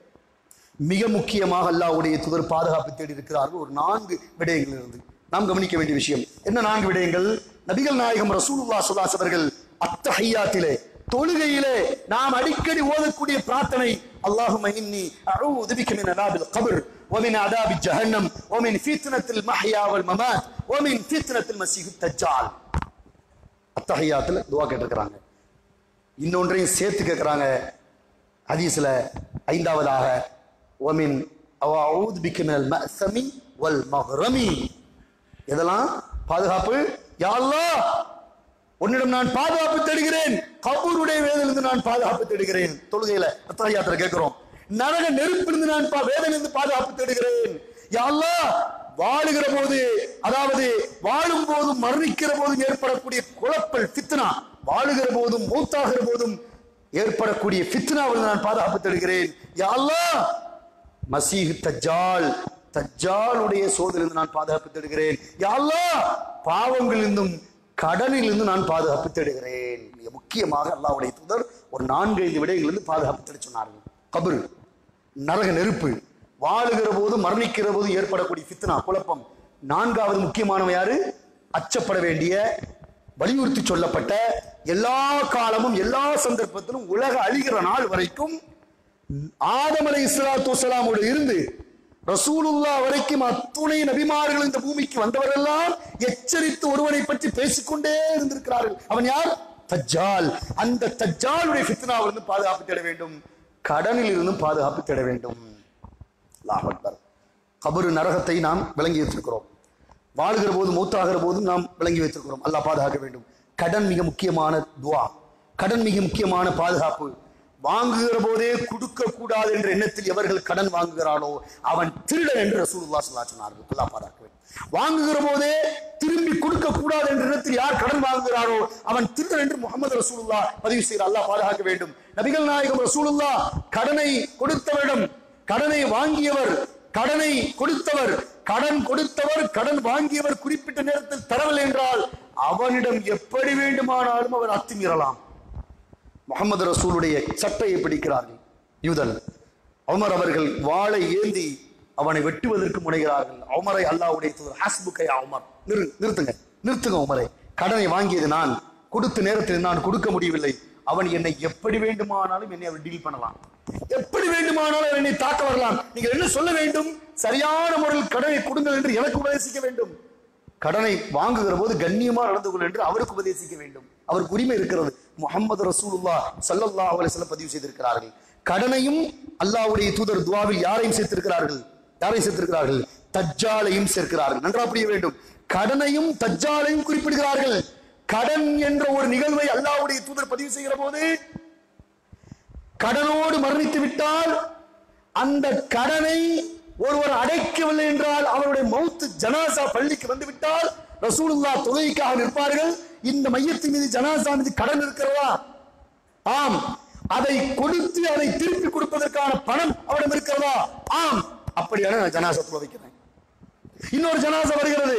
மிக முக்கியமாக அல்லாஹ்வுடைய தூதர் பாதுகாப்பு தேடி இருக்கிறார்கள் ஒரு நான்கு விடயங்கள் இருந்து நாம் கவனிக்க வேண்டிய விஷயம் என்ன நான்கு விடயங்கள் நபிகள் நாயகம் ரசூலுல்லாஹ் ஸல்லல்லாஹு அலைஹி அவர்கள் அத்தஹியாத்திலே தொழுகையிலே நாம் அடிக்கடி ஓதக்கூடிய பிரார்த்தனை அல்லாஹும்ம இன்னி அஊது பிக மின் அதாபில் கப்ர் ومن عذاب جهنم ومن فتنة المحيا والممات ومن فتنة المسيح الدجال அத்தஹியாத்துல துவா கேட்டிருக்கிறாங்க இன்னொன்றையும் சேர்த்து கேட்கிறாங்க ஹதீஸ்ல ஐந்தாவதாக ஒமின் அவுத் பிக்கினல் மஅசமி வல் மஹ்ரமி இதெல்லாம் பாதுகாப்பு யா அல்லாஹ் உன்னிடம் நான் பாதுகாப்பு தேடுகிறேன் கபூருடைய வேதனிலிருந்து நான் பாதுகாப்பு தேடுகிறேன் தொழுகையில அத்தகையாத்திர கேட்கிறோம் நரக நெருப்பிலிருந்து நான் பா- வேதனிலிருந்து பாதுகாப்பு தேடுகிறேன் யா அல்லாஹ் வாழுகிற போது அதாவது வாழும் போதும் மரணிக்கிற போதும் ஏற்படக்கூடிய குழப்பல் ஃபித்னா வாழுகிற போதும் மூத்தாகிற போதும் ஏற்படக்கூடிய ஃபித்னாவில் நான் பாதுகாப்பு தருகிறேன் யா அல்லாஹ் மசீஹ் தஜ்ஜால் தஜ்ஜாலுடைய சோதனையிலிருந்து நான் பாதுகாப்பு தேடுகிறேன் யா அல்லாஹ் பாவங்களிலிருந்தும் கடனிலிருந்து நான் பாதுகாப்பு தேடுகிறேன் மிக முக்கியமாக அல்லாஹ்வுடைய தூதர் ஒரு நான்கு ஐந்து விடயங்களிலிருந்து பாதுகாப்பு தேட சொன்னார்கள் கபரு நரக நெருப்பு வாழுகிற போது மரணிக்கிற போது ஏற்படக்கூடிய ஃபித்னா குழப்பம் நான்காவது முக்கியமானவ யாரு அச்சப்பட வேண்டிய வலியுறுத்தி சொல்லப்பட்ட எல்லா காலமும் எல்லா சந்தர்ப்பத்திலும் உலக அழிகிற நாள் வரைக்கும் ஆதம் அலை இஸ்லாத்து வசலாமோடு இருந்து ரசூலுல்லா வரைக்கும் அத்துணை நபிமார்கள் இந்த பூமிக்கு வந்தவரெல்லாம் எச்சரித்து ஒருவனை பற்றி பேசிக்கொண்டே இருந்திருக்கிறார்கள் அவன் யார் தஜ்ஜால் அந்த தஜ்ஜாலுடைய ஃபித்னாவிலிருந்து பாதுகாப்பு தேட வேண்டும் கடனில் இருந்தும் பாதுகாப்பு தேட வேண்டும் அல்லாஹ் அக்பர் கபரு நரகத்தை நாம் விளங்கி வைத்திருக்கிறோம் வாழுகிற போது மூத்தாகிற போதும் நாம் விளங்கி வைத்திருக்கிறோம் அல்லாஹ் பாதுகாக்க வேண்டும் கடன் மிக முக்கியமான துவா கடன் மிக முக்கியமான பாதுகாப்பு வாங்குகிற போதே கொடுக்க கூடாது என்ற எண்ணத்தில் எவர்கள் கடன் வாங்குகிறானோ அவன் திருடன் என்று ரசூலுல்லாஹ் ஸல்லல்லாஹு சொன்னார்கள் அல்லாஹ் பாதுகாக்க வேண்டும் வாங்குகிற போதே திரும்பி கொடுக்க கூடாது என்ற எண்ணத்தில் யார் கடன் வாங்குகிறாரோ அவன் திருடன் என்று முகமது ரசூலுல்லாஹ் பதிவு செய்கிறார் அல்லாஹ் பாதுகாக்க வேண்டும் நபிகள் நாயகம் ரசூலுல்லாஹ் கடனை கொடுத்தவரிடம் கடனை வாங்கியவர் கடனை கொடுத்தவர் கடன் கொடுத்தவர் கடன் வாங்கியவர் குறிப்பிட்ட நேரத்தில் தரவில்லை என்றால் அவனிடம் எப்படி வேண்டுமானாலும் அவர் அத்துமீறலாம் முகமது ரசூலுடைய சட்டையை பிடிக்கிறார்கள் யூதன் உமர் அவர்கள் வாளை ஏந்தி அவனை வெட்டுவதற்கு முனைகிறார்கள் உமரை அல்லாஹ்வுடைய தூதர் ஹஸ்புக்கை உமர் நிறு நிறுத்துங்க நிறுத்துங்க உமரை கடனை வாங்கியது நான் கொடுத்த நேரத்தில் நான் கொடுக்க முடியவில்லை அவன் என்னை எப்படி வேண்டுமானாலும் என்னை அவர் டீல் பண்ணலாம் எப்படி வேண்டுமானாலும் அவர் என்னை தாக்க வரலாம் நீங்கள் என்ன சொல்ல வேண்டும் சரியான முறையில் கடனை கொடுங்கள் என்று எனக்கு உபதேசிக்க வேண்டும் கடனை வாங்குகிற போது கண்ணியமா நடந்து கொள் என்று அவருக்கு உபதேசிக்க வேண்டும் அவருக்கு உரிமை இருக்கிறது முகமது ரசூலுல்லா சல்லல்லாஹு அலைஹி வஸல்லம் பதிவு செய்திருக்கிறார்கள் கடனையும் அல்லாஹ்வுடைய தூதர் துவாவில் யாரையும் சேர்த்திருக்கிறார்கள் யாரையும் சேர்த்திருக்கிறார்கள் தஜ்ஜாலையும் சேர்க்கிறார்கள் நன்றா புரிய வேண்டும் கடனையும் தஜ்ஜாலையும் குறிப்பிடுகிறார்கள் கடன் என்ற ஒரு நிகழ்வை அல்லாஹ்வுடைய தூதர் பதிவு செய்கிற போது கடனோடு மரணித்து விட்டால் அந்த கடனை ஒருவர் அடைக்கவில்லை என்றால் அவருடைய மௌத்து ஜனாசா பள்ளிக்கு வந்து விட்டால் ரசூலுல்லா தொழுகைக்காக நிற்பார்கள் இந்த மையத்தின் மீது ஜனாசா மீது கடன் இருக்கிறதா ஆம் அதை கொடுத்து அதை திருப்பி கொடுப்பதற்கான பணம் அவரிடம் இருக்கிறதா ஆம் அப்படியான நான் ஜனாசா வைக்கிறேன் இன்னொரு ஜனாசா வருகிறது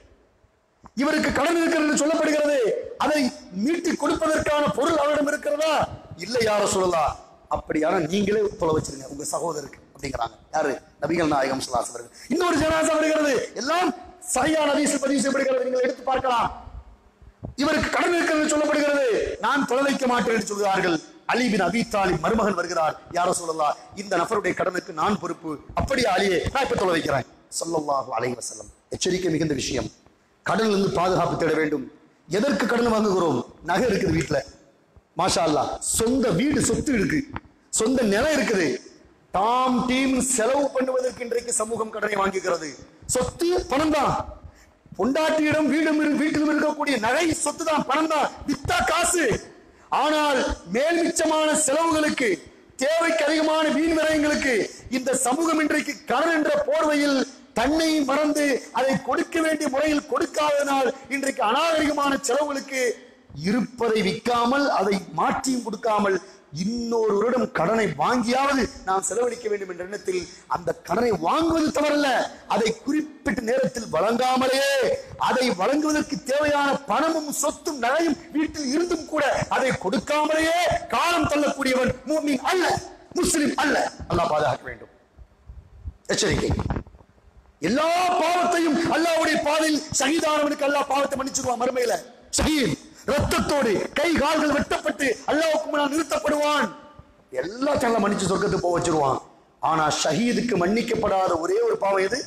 இவருக்கு கடன் இருக்கிறது என்று சொல்லப்படுகிறது அதை மீட்டு கொடுப்பதற்கான பொருள் அவரிடம் இருக்கிறதா இல்லை யார சொல்லலாம் அப்படியான நீங்களே தொலை வச்சிருங்க உங்க சகோதரருக்கு அப்படிங்கிறாங்க யாரு நபிகள் நாயகம் சுல்லாஸ் அவர்கள் இன்னொரு ஜனாசா வருகிறது எல்லாம் சரியான ஹதீஸில் பதிவு செய்யப்படுகிறது நீங்கள் எடுத்து பார்க்கலாம் இவருக்கு கடன் இருக்கிறது என்று சொல்லப்படுகிறது நான் தொலை வைக்க மாட்டேன் என்று சொல்கிறார்கள் அலி பின் அபி தாலிப் மருமகன் வருகிறார் யார சொல்லலாம் இந்த நபருடைய கடனுக்கு நான் பொறுப்பு அப்படியே அலியே நான் இப்ப தொலை வைக்கிறேன் ஸல்லல்லாஹு அலைஹி வஸல்லம் எச்சரிக்கை மிகுந்த விஷயம் கடனில் இருந்து பாதுகாப்பு தேட வேண்டும் எதற்கு கடன் வாங்குகிறோம் நகை இருக்குது வீட்டுல மாஷா அல்லாஹ் சொந்த வீடு சொத்து இருக்கு சொந்த நிலம் இருக்குது தாம் டீம் செலவு பண்ணுவதற்கு இன்றைக்கு சமூகம் கடனை வாங்குகிறது சொத்து பணம் தான் பொண்டாட்டியிடம் வீடும் இரு- வீட்டிலும் இருக்கக்கூடிய நகை சொத்து தான் பணம் தான் வித்தா காசு ஆனால் மேல் மிச்சமான செலவுகளுக்கு தேவைக்கு அதிகமான வீண் விரயங்களுக்கு இந்த சமூகம் இன்றைக்கு கடன் என்ற போர்வையில் தன்னை மறந்து அதை கொடுக்க வேண்டிய முறையில் கொடுக்காததனால் இன்றைக்கு அநாகரிகமான செலவுகளுக்கு இருப்பதை விற்காமல் அதை மாற்றியும் கொடுக்காமல் இன்னொருவரிடம் கடனை வாங்கியாவது நாம் செலவழிக்க வேண்டும் என்ற எண்ணத்தில் அந்த கடனை வாங்குவது தவறல்ல அதை குறிப்பிட்ட நேரத்தில் வழங்காமலே அதை வழங்குவதற்கு தேவையான பணமும் சொத்தும் நகையும் வீட்டில் இருந்தும் கூட அதை கொடுக்காமலேயே காலம் தள்ளக்கூடியவன் மூமின் அல்ல முஸ்லிம் அல்ல அல்லாஹ் பாதுகாக்க வேண்டும் எச்சரிக்கை எல்லா பாவத்தையும் அல்லாஹ்வுடைய பாதையில் ஷஹீதானவனுக்கு அல்லாஹ் பாவத்தை மன்னிச்சிருவான் மறுமையில ஷஹீத் ரத்தத்தோடு கை கால்கள் வெட்டப்பட்டு அல்லாஹ்வுக்கு முன்னால் நிறுத்தப்படுவான் எல்லாத்தையும் அல்லாஹ் மன்னிச்சு சொர்க்கத்துக்கு போக வச்சிருவான் ஆனா ஷஹீதுக்கு மன்னிக்கப்படாத ஒரே ஒரு பாவம் எது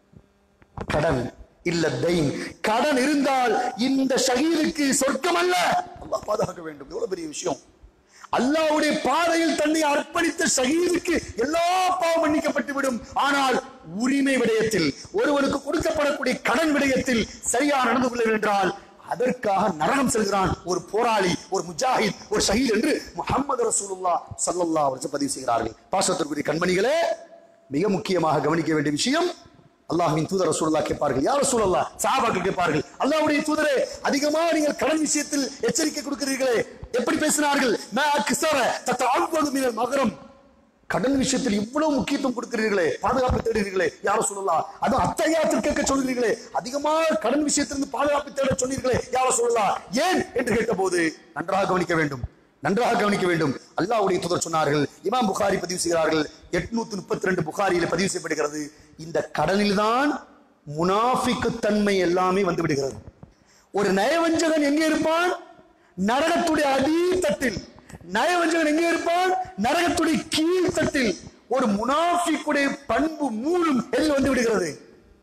கடன் இல்ல தெய்ன் கடன் இருந்தால் இந்த ஷஹீதுக்கு சொர்க்கம் அல்ல அல்லாஹ் பாதுகாக்க வேண்டும் எவ்வளவு பெரிய விஷயம் அல்லாஹ்வுடைய பாதையில் தன்னை அர்ப்பணித்த ஷஹீதுக்கு எல்லா பாவம் மன்னிக்கப்பட்டு விடும் ஆனால் உரிமை விடயத்தில் ஒருவனுக்கு கொடுக்கப்படக்கூடிய கடன் விடயத்தில் சரியா நடந்து கொள்ள என்றால் அதற்காக நரகம் செல்கிறான் ஒரு போராளி ஒரு முஜாஹித் ஒரு ஷஹீத் என்று முஹம்மது ரசூலுல்லாஹ் ஸல்லல்லாஹு அலைஹி வஸல்லம் பதிவு செய்கிறார்கள் பாசத்திற்குரிய கண்மணிகளே மிக முக்கியமாக கவனிக்க வேண்டிய விஷயம் அல்லாஹ்வின் தூதர் ரசூலுல்லாஹ் கேட்பார்கள் யார் ரசூலுல்லாஹ் சஹாபாக்கள் கேட்பார்கள் அல்லாஹ்வுடைய தூதரே அதிகமா நீங்கள் கடன் விஷயத்தில் எச்சரிக்கை கொடுக்கிறீர்களே எப்படி பேசினார்கள் மா அக்ஸர தத்தஅவ்வது மினல் மகரம் கடன் விஷயத்தில் இவ்வளவு முக்கியத்துவம் கொடுக்கிறீர்களே பாதுகாப்பு தேடுகிறீர்களே யார சொல்லலாம் அதுவும் அத்தையாத்தில் கேட்க சொல்கிறீர்களே அதிகமாக கடன் விஷயத்திலிருந்து பாதுகாப்பு தேட சொன்னீர்களே யார சொல்லலாம் ஏன் என்று கேட்டபோது நன்றாக கவனிக்க வேண்டும் நன்றாக கவனிக்க வேண்டும் அல்லாஹ்வுடைய தூதர் சொன்னார்கள் இமாம் புகாரி பதிவு செய்கிறார்கள் எட்நூத்தி முப்பத்தி ரெண்டு புகாரியில பதிவு செய்யப்படுகிறது இந்த கடனில்தான் முனாஃபிக்கு தன்மை எல்லாமே வந்து விடுகிறது ஒரு நயவஞ்சகன் எங்கே இருப்பான் நரகத்துடைய அடித்தட்டில் நயவஞ்சகன் எங்கே இருப்பான் நரகத்துடைய கீழ்த்தட்டில் ஒரு முனாஃபிக்குடைய பண்பு மூலம் எதில் வந்து விடுகிறது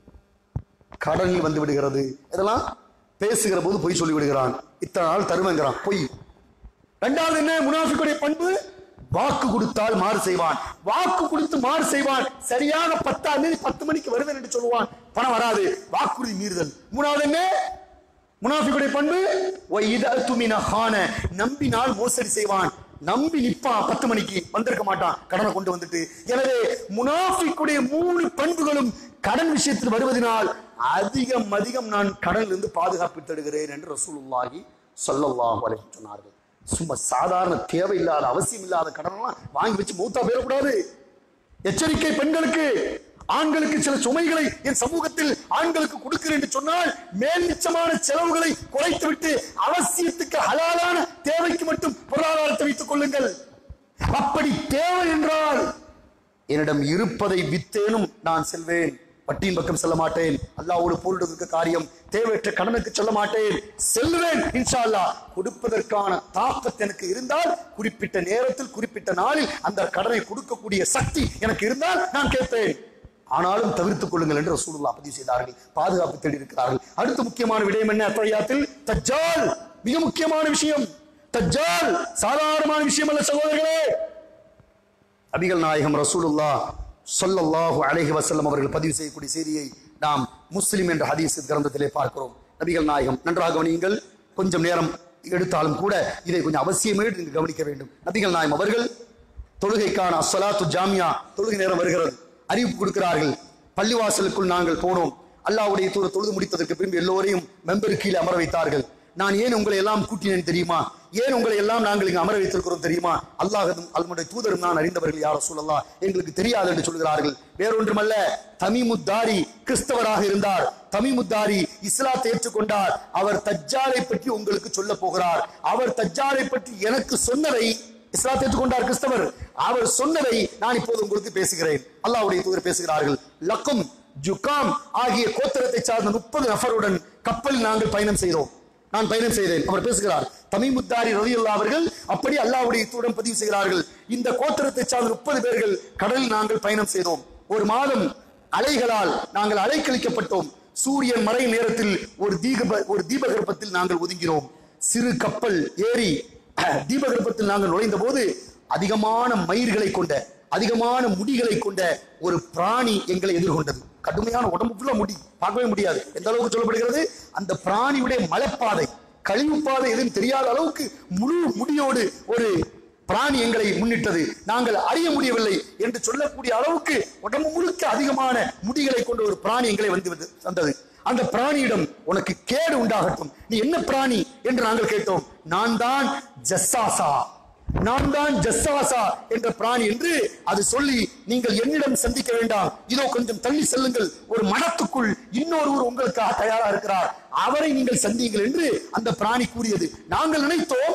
கடனில் வந்து விடுகிறது இதெல்லாம் பேசுகிற போது பொய் சொல்லி விடுகிறான் இத்தனை நாள் தருமங்கிறான் பொய் இரண்டாவது என்ன முனாஃபிக்குடைய பண்பு வாக்கு கொடுத்தால் மாறு செய்வான் வாக்கு கொடுத்து மாறு செய்வான் சரியாக பத்தாம் தேதி பத்து மணிக்கு வருவேன் என்று சொல்லுவான் பணம் வராது வாக்குறுதி மீறுதல் மூணாவது என்ன முனாஃபிக்குடைய பண்பு துமின ஹான நம்பினால் மோசடி செய்வான் நம்பி நிப்பான் பத்து மணிக்கு வந்திருக்க மாட்டான் கடனை கொண்டு வந்துட்டு எனவே முனாஃபிக்குடைய மூணு பண்புகளும் கடன் விஷயத்தில் வருவதனால் அதிகம் அதிகம் நான் கடனில் இருந்து பாதுகாப்பு தேடுகிறேன் என்று ரசூலுல்லாஹி ஸல்லல்லாஹு அலைஹி சொன்னார்கள் சும்மா சாதாரண தேவையில்லாத அவசியம் இல்லாத கடனெல்லாம் வாங்கி வச்சு மூத்தா போயிடக்கூடாது எச்சரிக்கை பெண்களுக்கு ஆண்களுக்கு சில சுமைகளை என் சமூகத்தில் ஆண்களுக்கு கொடுக்கிறேன் என்று சொன்னால் மேல் நிச்சயமான செலவுகளை குறைத்து விட்டு அவசியத்துக்கு ஹலாலான தேவைக்கு மட்டும் பொருளாதாரத்தை வைத்துக் கொள்ளுங்கள் அப்படி தேவை என்றால் என்னிடம் இருப்பதை வித்தேனும் நான் செல்வேன் வட்டியின் பக்கம் செல்ல மாட்டேன் அல்லாவோடு போரிடுவதற்கு காரியம் தேவையற்ற கடனுக்கு செல்ல மாட்டேன் செல்வேன் இன்ஷா அல்லாஹ் கொடுப்பதற்கான தாக்கத்து எனக்கு இருந்தால் குறிப்பிட்ட நேரத்தில் குறிப்பிட்ட நாளில் அந்த கடனை கொடுக்கக்கூடிய சக்தி எனக்கு இருந்தால் நான் கேட்பேன் ஆனாலும் தவிர்த்துக் கொள்ளுங்கள் என்று ரசூலுல்லாஹ் பதிவு செய்தார்கள் பாதுகாப்பு தேடி இருக்கிறார்கள் அடுத்த முக்கியமான விடயம் என்ன அத்தையாத்தில் தஜ்ஜால் மிக முக்கியமான விஷயம் தஜ்ஜால் சாதாரணமான விஷயம் அல்ல சகோதரர்களே நபிகள் நாயகம் ரசூலுல்லா ஸல்லல்லாஹு அலைஹி வஸல்லம் அவர்கள் பதிவு செய்யக்கூடிய செய்தியை நாம் முஸ்லிம் என்ற ஹதீஸ் கிரந்தத்திலே பார்க்கிறோம் நபிகள் நாயகம் நன்றாக கவனியுங்கள் கொஞ்சம் நேரம் எடுத்தாலும் கூட இதை கொஞ்சம் அவசியமே நீங்கள் கவனிக்க வேண்டும் நபிகள் நாயகம் அவர்கள் தொழுகைக்கான அஸ்ஸலாத்து ஜாமியா தொழுகை நேரம் வருகிறது அறிவிப்பு கொடுக்கிறார்கள் பள்ளிவாசலுக்குள் நாங்கள் போனோம் அல்லாஹ்வுடைய தூர தொழுது முடித்ததற்கு பின்பு எல்லோரையும் மெம்பர் கீழே அமர வைத்தார்கள் நான் ஏன் உங்களை எல்லாம் கூட்டினேன் தெரியுமா ஏன் உங்களை எல்லாம் நாங்கள் இங்கு அமர வைத்திருக்கிறோம் தெரியுமா அல்லாஹும் அதனுடைய தூதரும் நான் அறிந்தவர்கள் யார சொல்லலாம் எங்களுக்கு தெரியாது என்று சொல்கிறார்கள் வேறொன்றுமல்ல தமிமுத்தாரி கிறிஸ்தவராக இருந்தார் தமிமுத்தாரி இஸ்லாத்தை ஏற்றுக்கொண்டார் அவர் தஜ்ஜாலை பற்றி உங்களுக்கு சொல்ல போகிறார் அவர் தஜ்ஜாலை பற்றி எனக்கு சொன்னதை இஸ்லாத்தை ஏற்றுக்கொண்டார் கிறிஸ்தவர் அவர் சொன்னதை நான் இப்போது உங்களுக்கு பேசுகிறேன் அல்லாஹ்வுடைய தூதர் பேசுகிறார்கள் லக்கும் ஜுகாம் ஆகிய கோத்திரத்தை சார்ந்த முப்பது நபருடன் கப்பலில் நாங்கள் பயணம் செய்தோம் நான் பயணம் செய்தேன் அவர் பேசுகிறார் தமிமுத்தாரி ரலியல்லா அவர்கள் அப்படி அல்லாஹ்வுடைய தூடம் பதிவு செய்கிறார்கள் இந்த கோத்திரத்தை சார்ந்த முப்பது பேர்கள் கடலில் நாங்கள் பயணம் செய்தோம் ஒரு மாதம் அலைகளால் நாங்கள் அலைக்கழிக்கப்பட்டோம் சூரியன் மறை நேரத்தில் ஒரு தீப ஒரு தீபகற்பத்தில் நாங்கள் ஒதுங்கினோம் சிறு கப்பல் ஏறி தீபகற்பத்தில் நாங்கள் நுழைந்த போது அதிகமான மயிர்களை கொண்ட அதிகமான முடிகளை கொண்ட ஒரு பிராணி எங்களை எதிர்கொண்டது கடுமையான உடம்பு ஃபுல்லா முடி பார்க்கவே முடியாது எந்த அளவுக்கு சொல்லப்படுகிறது அந்த பிராணியுடைய மலைப்பாதை கழிவு பாதை எதுவும் தெரியாத அளவுக்கு முழு முடியோடு ஒரு பிராணி எங்களை முன்னிட்டது நாங்கள் அறிய முடியவில்லை என்று சொல்லக்கூடிய அளவுக்கு உடம்பு முழுக்க அதிகமான முடிகளை கொண்ட ஒரு பிராணி எங்களை வந்து வந்து- வந்தது அந்த பிராணியிடம் உனக்கு கேடு உண்டாகட்டும் நீ என்ன பிராணி என்று நாங்கள் கேட்டோம் நான் தான் ஜஸ்ஸாசா நான் தான் ஜஸ்ஸாசா என்ற பிராணி என்று அது சொல்லி நீங்கள் என்னிடம் சந்திக்க வேண்டாம் இதோ கொஞ்சம் தள்ளி செல்லுங்கள் ஒரு மடத்துக்குள் இன்னொருவர் உங்களுக்காக தயாரா இருக்கிறார் அவரை நீங்கள் சந்தியுங்கள் என்று அந்த பிராணி கூறியது நாங்கள் நினைத்தோம்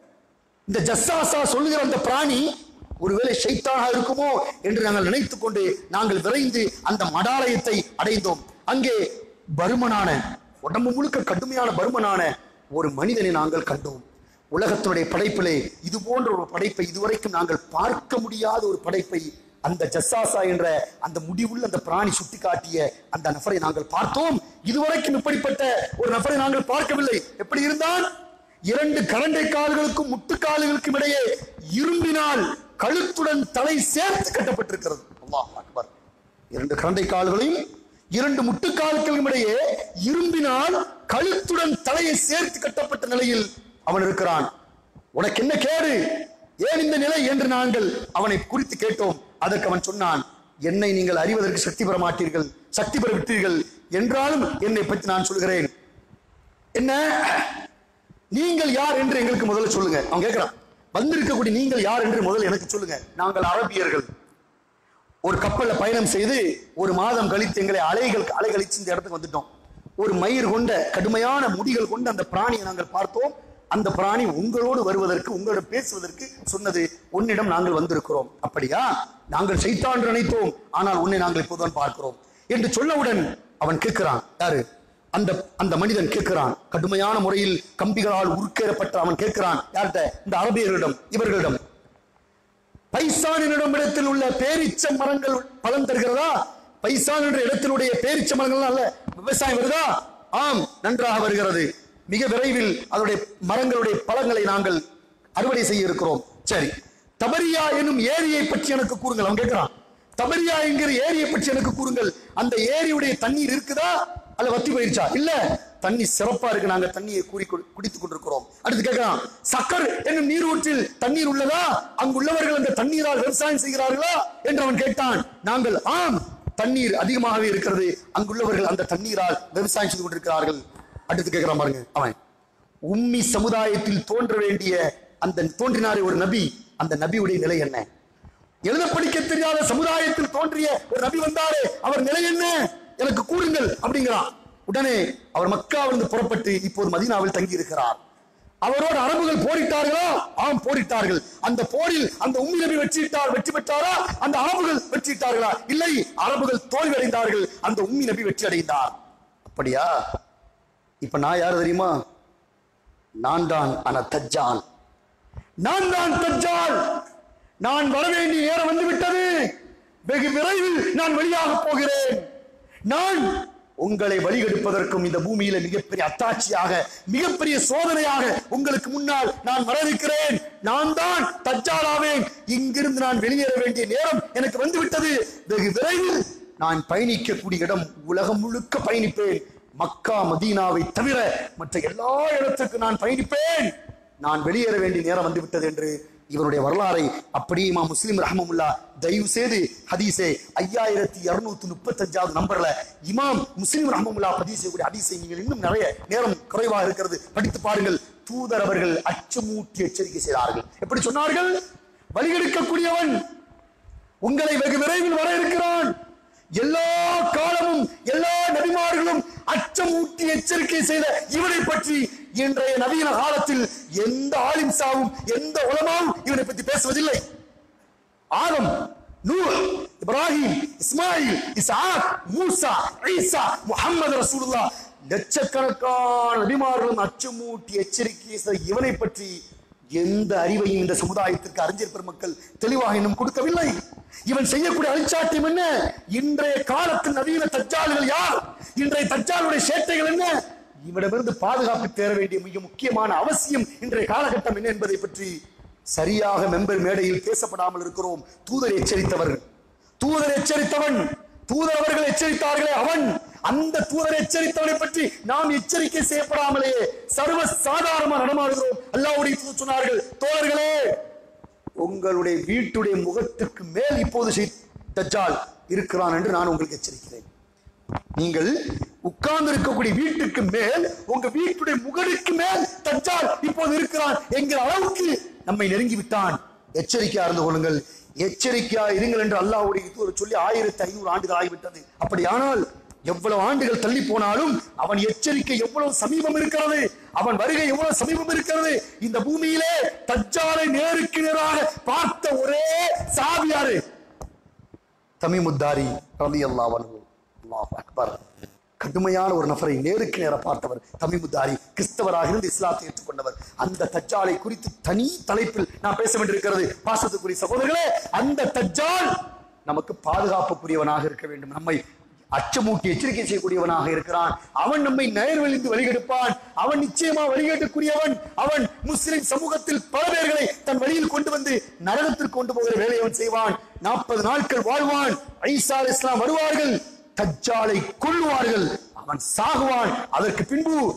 இந்த ஜஸ்ஸாசா சொல்லுகிற அந்த பிராணி ஒருவேளை ஷைத்தானாக இருக்குமோ என்று நாங்கள் நினைத்துக் கொண்டு நாங்கள் விரைந்து அந்த மடாலயத்தை அடைந்தோம் அங்கே பருமனான உடம்பு முழுக்க கடுமையான பருமனான ஒரு மனிதனை நாங்கள் கண்டோம் உலகத்தினுடைய படைப்பிலே இது போன்ற ஒரு படைப்பை இதுவரைக்கும் நாங்கள் பார்க்க முடியாத ஒரு படைப்பை அந்த ஜஸ்ஸாசா என்ற அந்த முடிவுள்ள அந்த பிராணி சுட்டிக்காட்டிய அந்த நபரை நாங்கள் பார்த்தோம் இதுவரைக்கும் இப்படிப்பட்ட ஒரு நபரை நாங்கள் பார்க்கவில்லை எப்படி இருந்தான் இரண்டு கரண்டை கால்களுக்கும் முட்டுக்கால்களுக்கும் இடையே இரும்பினால் கழுத்துடன் தலை சேர்த்து கட்டப்பட்டிருக்கிறது அல்லாஹ் அக்பர் இரண்டு கரண்டை கால்களையும் இரண்டு முட்டுக்கால்களுக்கும் இடையே இரும்பினால் கழுத்துடன் தலையை சேர்த்து கட்டப்பட்ட நிலையில் அவன் இருக்கிறான் உனக்கு என்ன கேடு ஏன் இந்த நிலை என்று நாங்கள் அவனை குறித்து கேட்டோம் அதற்கு அவன் சொன்னான் என்னை நீங்கள் அறிவதற்கு சக்தி பெற மாட்டீர்கள் சக்தி பெற விட்டீர்கள் என்றாலும் என்னை பற்றி நான் சொல்கிறேன் என்ன நீங்கள் யார் என்று எங்களுக்கு முதல்ல சொல்லுங்க அவன் கேட்கிறான் வந்திருக்கக்கூடிய நீங்கள் யார் என்று முதல்ல எனக்கு சொல்லுங்க நாங்கள் அரபியர்கள் ஒரு கப்பல்ல பயணம் செய்து ஒரு மாதம் கழித்து எங்களை அலைகள் அலைகழிச்சு இந்த இடத்துக்கு வந்துட்டோம் ஒரு மயிர் கொண்ட கடுமையான முடிகள் கொண்ட அந்த பிராணியை நாங்கள் பார்த்தோம் அந்த பிராணி உங்களோடு வருவதற்கு உங்களிடம் பேசுவதற்கு சொன்னது உன்னிடம் நாங்கள் வந்திருக்கிறோம் அப்படியா நாங்கள் சைத்தான் என்று நினைத்தோம் ஆனால் உன்னை நாங்கள் இப்போதுதான் பார்க்கிறோம் என்று சொன்னவுடன் அவன் கேட்கிறான் யாரு அந்த அந்த மனிதன் கேட்கிறான் கடுமையான முறையில் கம்பிகளால் உருக்கேறப்பட்ட அவன் கேட்கிறான் யார்கிட்ட இந்த அரபியர்களிடம் இவர்களிடம் பைசானிடம் இடத்தில் உள்ள பேரிச்ச மரங்கள் பலன் தருகிறதா பைசான் என்ற இடத்தினுடைய பேரிச்ச மரங்கள் அல்ல விவசாயம் வருதா ஆம் நன்றாக வருகிறது மிக விரைவில் அதனுடைய மரங்களுடைய பழங்களை நாங்கள் அறுவடை செய்ய இருக்கிறோம் சரி தபரியா என்னும் ஏரியை பற்றி எனக்கு கூறுங்கள் அவன் கேட்கிறான் தபரியா என்கிற ஏரியை பற்றி எனக்கு கூறுங்கள் அந்த ஏரியுடைய தண்ணீர் இருக்குதா அல்ல வத்தி போயிருச்சா இல்ல தண்ணி சிறப்பா இருக்கு நாங்க தண்ணியை கூறி கொடு- குடித்துக் கொண்டிருக்கிறோம் அடுத்து கேட்கலாம் சக்கர் என்னும் நீரூற்றில் தண்ணீர் உள்ளதா அங்குள்ளவர்கள் அந்த தண்ணீரால் விவசாயம் செய்கிறார்களா என்று அவன் கேட்டான் நாங்கள் ஆம் தண்ணீர் அதிகமாகவே இருக்கிறது அங்குள்ளவர்கள் அந்த தண்ணீரால் விவசாயம் செய்து கொண்டிருக்கிறார்கள் அடுத்து கேட்கிறான் பாருங்க அவன் உம்மி சமுதாயத்தில் தோன்ற வேண்டிய அந்த தோன்றினாரே ஒரு நபி அந்த நபியுடைய நிலை என்ன எழுத படிக்க தெரியாத சமுதாயத்தில் தோன்றிய ஒரு நபி வந்தாரே அவர் நிலை என்ன எனக்கு கூறுங்கள் அப்படிங்கிறான் உடனே அவர் மக்காவிலிருந்து புறப்பட்டு இப்போது மதீனாவில் தங்கி இருக்கிறார் அவரோடு அரபுகள் போரிட்டார்களா ஆம் போரிட்டார்கள் அந்த போரில் அந்த உம்மி நபி வெற்றிட்டார் வெற்றி பெற்றாரா அந்த அரபுகள் வெற்றிட்டார்களா இல்லை அரபுகள் தோல்வி அடைந்தார்கள் அந்த உம்மி நபி வெற்றி அடைந்தார் அப்படியா இப்ப நான் யாரு தெரியுமா நான் தான் அன தஜ்ஜால் நான் தான் தஜ்ஜால் நான் வர வேண்டிய நேரம் வந்து விட்டது வெகு விரைவில் நான் வெளியாக போகிறேன் நான் உங்களை வழிகெடுப்பதற்கும் இந்த பூமியில மிகப்பெரிய அத்தாட்சியாக மிகப்பெரிய சோதனையாக உங்களுக்கு முன்னால் நான் வர இருக்கிறேன் நான் தான் தஜ்ஜாலாவேன் இங்கிருந்து நான் வெளியேற வேண்டிய நேரம் எனக்கு வந்து விட்டது வெகு விரைவில் நான் பயணிக்கக்கூடிய இடம் உலகம் முழுக்க பயணிப்பேன் மக்கா மதீனாவை தவிர மற்ற எல்லா இடத்துக்கும் நான் பயணிப்பேன் நான் வெளியேற வேண்டிய நேரம் வந்து விட்டது என்று இவருடைய வரலாறை அப்படியே இமாம் முஸ்லிம் ரஹமமுல்லா தயவு செய்து ஹதீஸே ஐயாயிரத்தி இருநூத்தி முப்பத்தஞ்சாவது நம்பர்ல இமாம் முஸ்லிம் ரஹமமுல்லா பதிவு செய்யக்கூடிய ஹதீஸை நீங்கள் இன்னும் நிறைய நேரம் குறைவாக இருக்கிறது படித்து பாருங்கள் தூதர் அவர்கள் அச்சமூட்டி எச்சரிக்கை செய்தார்கள் எப்படி சொன்னார்கள் வழிகெடுக்கக்கூடியவன் உங்களை வெகு விரைவில் வர இருக்கிறான் எல்லா காலமும் எல்லா நபிமார்களும் அச்சமூட்டி எச்சரிக்கை செய்த இவனை பற்றி இன்றைய நவீன காலத்தில் எந்த ஆலிம்சாவும் எந்த உலமாவும் இவனை பற்றி பேசுவதில்லை ஆதம் நூஹ் இப்ராஹிம் இஸ்மாயில் இஸ்ஹாக் மூசா ஈசா முஹம்மது ரசூலுல்லாஹ் லட்சக்கணக்கான நபிமார்களும் அச்சமூட்டி எச்சரிக்கை செய்த இவனை பற்றி எந்த அறிவையும் இந்த சமுதாயத்திற்கு அறிஞர் பெருமக்கள் தெளிவாக இன்னும் கொடுக்கவில்லை இவன் செய்யக்கூடிய அழிச்சாட்டியம் என்ன இன்றைய காலத்தில் நவீன தச்சால்கள் யார் இன்றைய தச்சாலுடைய சேட்டைகள் என்ன இவனிடமிருந்து பாதுகாப்பு தேர வேண்டிய மிக முக்கியமான அவசியம் இன்றைய காலகட்டம் என்ன என்பதை பற்றி சரியாக மெம்பர் மேடையில் பேசப்படாமல் இருக்கிறோம் தூதர் எச்சரித்தவர் தூதர் எச்சரித்தவன் தூதர் அவர்கள் எச்சரித்தார்களே அவன் அந்த தூதர் எச்சரித்தவனை பற்றி நாம் எச்சரிக்கை செய்யப்படாமலே சர்வ சாதாரணமா நடமாடுகிறோம் அல்லாவுடைய தூதர் சொன்னார்கள் தோழர்களே உங்களுடைய வீட்டுடைய முகத்துக்கு மேல் இப்போது ஷை- தஜ்ஜால் இருக்கிறான் என்று நான் உங்களுக்கு எச்சரிக்கிறேன் நீங்கள் உட்கார்ந்து இருக்கக்கூடிய வீட்டுக்கு மேல் உங்க வீட்டுடைய முகடுக்கு மேல் தச்சால் இப்போது இருக்கிறான் என்கிற அளவுக்கு நம்மை நெருங்கி விட்டான் எச்சரிக்கையா இருந்து கொள்ளுங்கள் எச்சரிக்கையா இருங்கள் என்று அல்லாஹ்வுடைய தூதர் சொல்லி ஆயிரத்தி ஐநூறு ஆண்டுகள் ஆகிவிட்டது அப்படியானால் எவ்வளவு ஆண்டுகள் தள்ளி போனாலும் அவன் எச்சரிக்கை எவ்வளவு சமீபம் இருக்கிறது அவன் வருகை எவ்வளவு சமீபம் இருக்கிறது இந்த பூமியிலே தஜ்ஜாலை நேருக்கு நேராக பார்த்த ஒரே சாவியாரு தமிமுத்தாரி ரலி அல்லாஹ் அல்லாஹ் அக்பர் கடுமையான ஒரு நபரை நேருக்கு நேர பார்த்தவர் தமிமுத்தாரி கிறிஸ்தவராக இருந்து இஸ்லாத்தை ஏற்றுக்கொண்டவர் அந்த தஜ்ஜாலை குறித்து தனி தலைப்பில் நான் பேச வேண்டியிருக்கிறது பாசத்துக்குரிய சகோதரர்களே அந்த தஜ்ஜால் நமக்கு பாதுகாப்புக்குரியவனாக இருக்க வேண்டும் நம்மை அச்சமூட்டி எச்சரிக்கை செய்யக்கூடியவனாக இருக்கிறான் அவன் நம்மை நேர்வழிந்து வழிகெடுப்பான் அவன் நிச்சயமா வழிகேட்டுக்குரியவன் அவன் முஸ்லிம் சமூகத்தில் பல பேர்களை தன் வழியில் கொண்டு வந்து நரகத்திற்கு கொண்டு போகிற வேலையை அவன் செய்வான் நாற்பது நாட்கள் வாழ்வான் ஐசா அலைஹிஸ் இஸ்லாம் வருவார்கள் தஜ்ஜாலை கொல்லுவார்கள் அவன் சாகுவான் அதற்கு பின்பு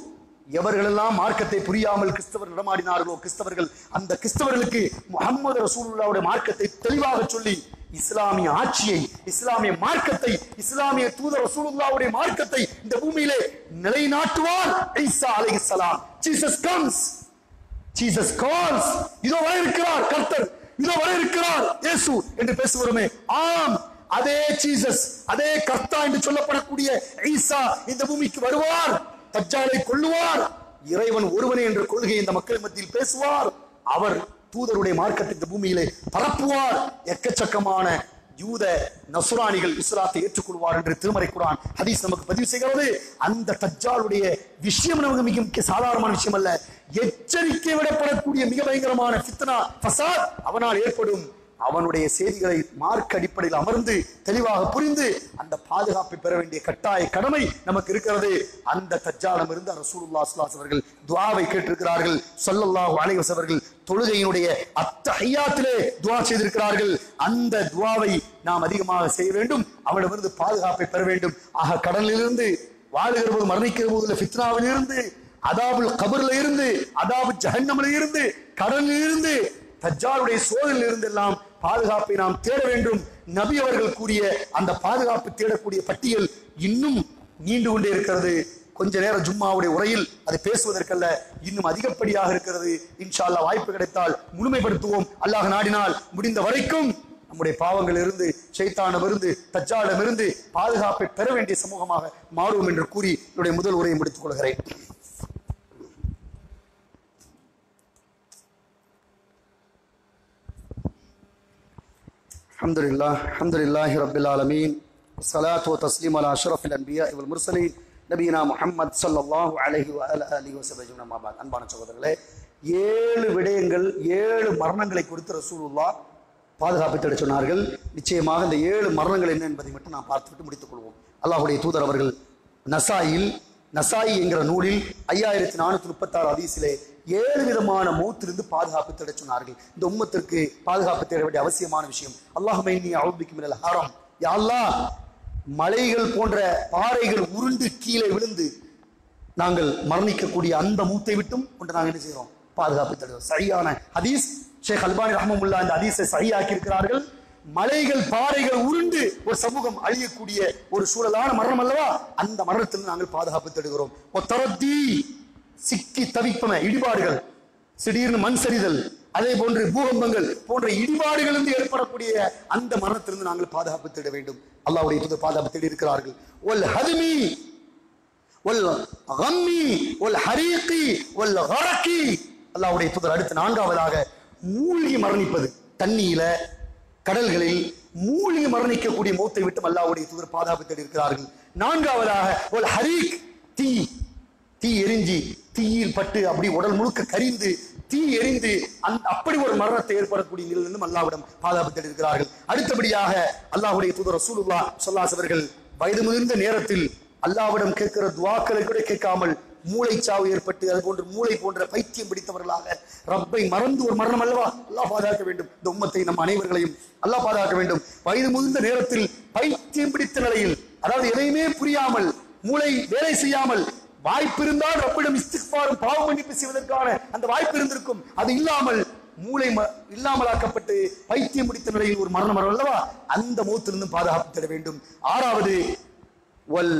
எவர்களெல்லாம் மார்க்கத்தை புரியாமல் கிறிஸ்தவர் நடமாடினார்களோ கிறிஸ்தவர்கள் அந்த கிறிஸ்தவர்களுக்கு முகமது ரசூலுல்லாவுடைய மார்க்கத்தை தெளிவாக சொல்லி இஸ்லாமிய ஆட்சியை இஸ்லாமிய மார்க்கத்தை இஸ்லாமிய தூதர் ரசூலுல்லாவுடைய மார்க்கத்தை இந்த பூமியிலே நிலைநாட்டுவார் ஈசா அலைஹிஸ்ஸலாம் ஜீசஸ் கம்ஸ் ஜீசஸ் கால்ஸ் இதோ வர இருக்கிறார் கர்த்தர் இதோ வர இருக்கிறார் இயேசு என்று பேசுகிறோமே ஆம் அதே ஜீசஸ் அதே கர்த்தா என்று சொல்லப்படக்கூடிய ஈசா இந்த பூமிக்கு வருவார் தஜ்ஜாலை கொல்லுவார் இறைவன் ஒருவனே என்ற கொள்கை இந்த மக்கள் மத்தியில் பேசுவார் அவர் தூதருடைய மார்க்கத்தை இந்த பூமியிலே பரப்புவார் எக்கச்சக்கமான யூத நசுராணிகள் இஸ்லாத்தை ஏற்றுக்கொள்வார் என்று திருமறை குரான் ஹதீஸ் நமக்கு பதிவு செய்கிறது அந்த தஜ்ஜாலுடைய விஷயம் நமக்கு மிக முக்கிய சாதாரணமான விஷயம் அல்ல எச்சரிக்கை விடப்படக்கூடிய மிக பயங்கரமான ஃபித்னா ஃபசாத் அவனால் ஏற்படும் அவனுடைய செய்திகளை மார்க் அடிப்படையில் அமர்ந்து தெளிவாக புரிந்து அந்த பாதுகாப்பை பெற வேண்டிய கட்டாய கடமை நமக்கு இருக்கிறது அந்த தஜ்ஜாலம் இருந்து ரசூலுல்லாஹ் ஸல்லல்லாஹு அலைஹி அவர்கள் துஆவை கேட்டிருக்கிறார்கள் ஸல்லல்லாஹு அலைஹி வஸல்லம் அவர்கள் தொழுகையினுடைய அத்தஹியாத்திலே துஆ செய்திருக்கிறார்கள் அந்த துஆவை நாம் அதிகமாக செய்ய வேண்டும் அவனிடமிருந்து பாதுகாப்பை பெற வேண்டும் ஆக கடலிலிருந்து வாழுகிற போது மரணிக்கிற போது ஃபித்னாவிலிருந்து அதாபுல் கபர்ல இருந்து அதாபு ஜஹன்னம்ல இருந்து கடலில் இருந்து தஜ்ஜாலுடைய சோதனையில் இருந்து எல்லாம் பாதுகாப்பை நாம் தேட வேண்டும் நபி அவர்கள் கூறிய அந்த பாதுகாப்பு தேடக்கூடிய பட்டியல் இன்னும் நீண்டு கொண்டே இருக்கிறது கொஞ்ச நேரம் ஜும்மாவுடைய உரையில் அதை பேசுவதற்கல்ல இன்னும் அதிகப்படியாக இருக்கிறது இன்ஷா அல்லாஹ் வாய்ப்பு கிடைத்தால் முழுமைப்படுத்துவோம் அல்லாஹ் நாடினால் முடிந்த வரைக்கும் நம்முடைய பாவங்கள் இருந்து சைத்தானிடமிருந்து தஜ்ஜாலிடமிருந்து பாதுகாப்பை பெற வேண்டிய சமூகமாக மாறுவோம் என்று கூறி என்னுடைய முதல் உரையை முடித்துக் கொள்கிறேன் الحمد لله الحمد لله رب العالمين والصلاة والتسليم على أشرف الأنبياء والمرسلين நபினா முஹம்மது ஸல்லல்லாஹு அலைஹி வஅல ஆலிஹி வஸல்லம் அம்மா பாத் அன்பான சகோதரர்களே ஏழு விடயங்கள் ஏழு மரணங்களை குறித்து ரசூலுல்லாஹ் பாதுகாப்பு தேட சொன்னார்கள் நிச்சயமாக இந்த ஏழு மரணங்கள் என்ன என்பதை மட்டும் நாம் பார்த்துவிட்டு முடித்துக் கொள்வோம் அல்லாஹ்வுடைய தூதர் அவர்கள் நசாயில் நசாயி என்கிற நூலில் ஐயாயிரத்தி நானூத்தி முப்பத்தாறு அதிசிலே ஏழு விதமான மௌத்திலிருந்து பாதுகாப்பு தேட சொன்னார்கள் இந்த உம்மத்திற்கு பாதுகாப்பு தேட வேண்டிய அவசியமான விஷயம் அல்லாஹுமே நீ அவுபிக்கு மினல் ஹாரம் யா அல்லாஹ் மலைகள் போன்ற பாறைகள் உருண்டு கீழே விழுந்து நாங்கள் மரணிக்கக்கூடிய அந்த மூத்தை விட்டும் கொண்டு நாங்கள் என்ன செய்கிறோம் பாதுகாப்பு தருவோம் சரியான ஹதீஸ் ஷேக் அல்பானி ரஹமுல்லா இந்த ஹதீஸை சரியாக்கி இருக்கிறார்கள் மலைகள் பாறைகள் உருண்டு ஒரு சமூகம் அழியக்கூடிய ஒரு சூழலான மரணம் அல்லவா அந்த மரணத்தில் நாங்கள் பாதுகாப்பு தேடுகிறோம் ஒத்தரத்தி சிக்கி தவிப்பன இடிபாடுகள் திடீர்னு மண் சரிதல் அதே போன்று பூகம்பங்கள் போன்ற இடிபாடுகளிலிருந்து ஏற்படக்கூடிய அந்த மரணத்திலிருந்து நாங்கள் பாதுகாப்பு தேட வேண்டும் அல்லாஹ்வுடைய தூதர் பாதுகாப்பு தேடி இருக்கிறார்கள் ஒல் ஹதுமி ஒல் கம்மி ஒல் ஹரீகி ஒல் கரக்கி அல்லாஹ்வுடைய தூதர் அடுத்து நான்காவதாக மூழ்கி மரணிப்பது தண்ணியில கடல்களில் மூழ்கி மரணிக்கக்கூடிய மௌத்தை விட்டு அல்லாஹ்வுடைய தூதர் பாதுகாப்பு தேடி இருக்கிறார்கள் நான்காவதாக ஒல் ஹரீக் தீ தீ எரிஞ்சி தீயில் பட்டு அப்படி உடல் முழுக்க கரிந்து தீ எரிந்து அந்த அப்படி ஒரு மரணத்தை ஏற்படக்கூடிய நிலையிலிருந்தும் அல்லாவிடம் பாதுகாப்பு தேடி இருக்கிறார்கள் அடுத்தபடியாக அல்லாஹ்வுடைய தூதர் ரசூலுல்லாஹ் ஸல்லல்லாஹு அவர்கள் வயது முதிர்ந்த நேரத்தில் அல்லாஹ்விடம் கேட்கிற துவாக்களை கூட கேட்காமல் மூளைச்சாவு ஏற்பட்டு அது போன்று மூளை போன்ற பைத்தியம் பிடித்தவர்களாக ரப்பை மறந்து ஒரு மரணம் அல்லவா அல்லாஹ் பாதுகாக்க வேண்டும் இந்த உம்மத்தை நம் அனைவர்களையும் அல்லாஹ் பாதுகாக்க வேண்டும் வயது முதிர்ந்த நேரத்தில் பைத்தியம் பிடித்த நிலையில் அதாவது எதையுமே புரியாமல் மூளை வேலை செய்யாமல் வாய்ப்பு இருந்தால் ரப்பிடம் இஸ்திக்பாரும் பாவ மன்னிப்பு செய்வதற்கான அந்த வாய்ப்பு இருந்திருக்கும் அது இல்லாமல் மூளை ம- இல்லாமலாக்கப்பட்டு பைத்தியம் முடித்த நிலையில் ஒரு மரணம் வரும் அல்லவா அந்த மௌத்திலிருந்து பாதுகாப்பு தேட வேண்டும் ஆறாவது வல்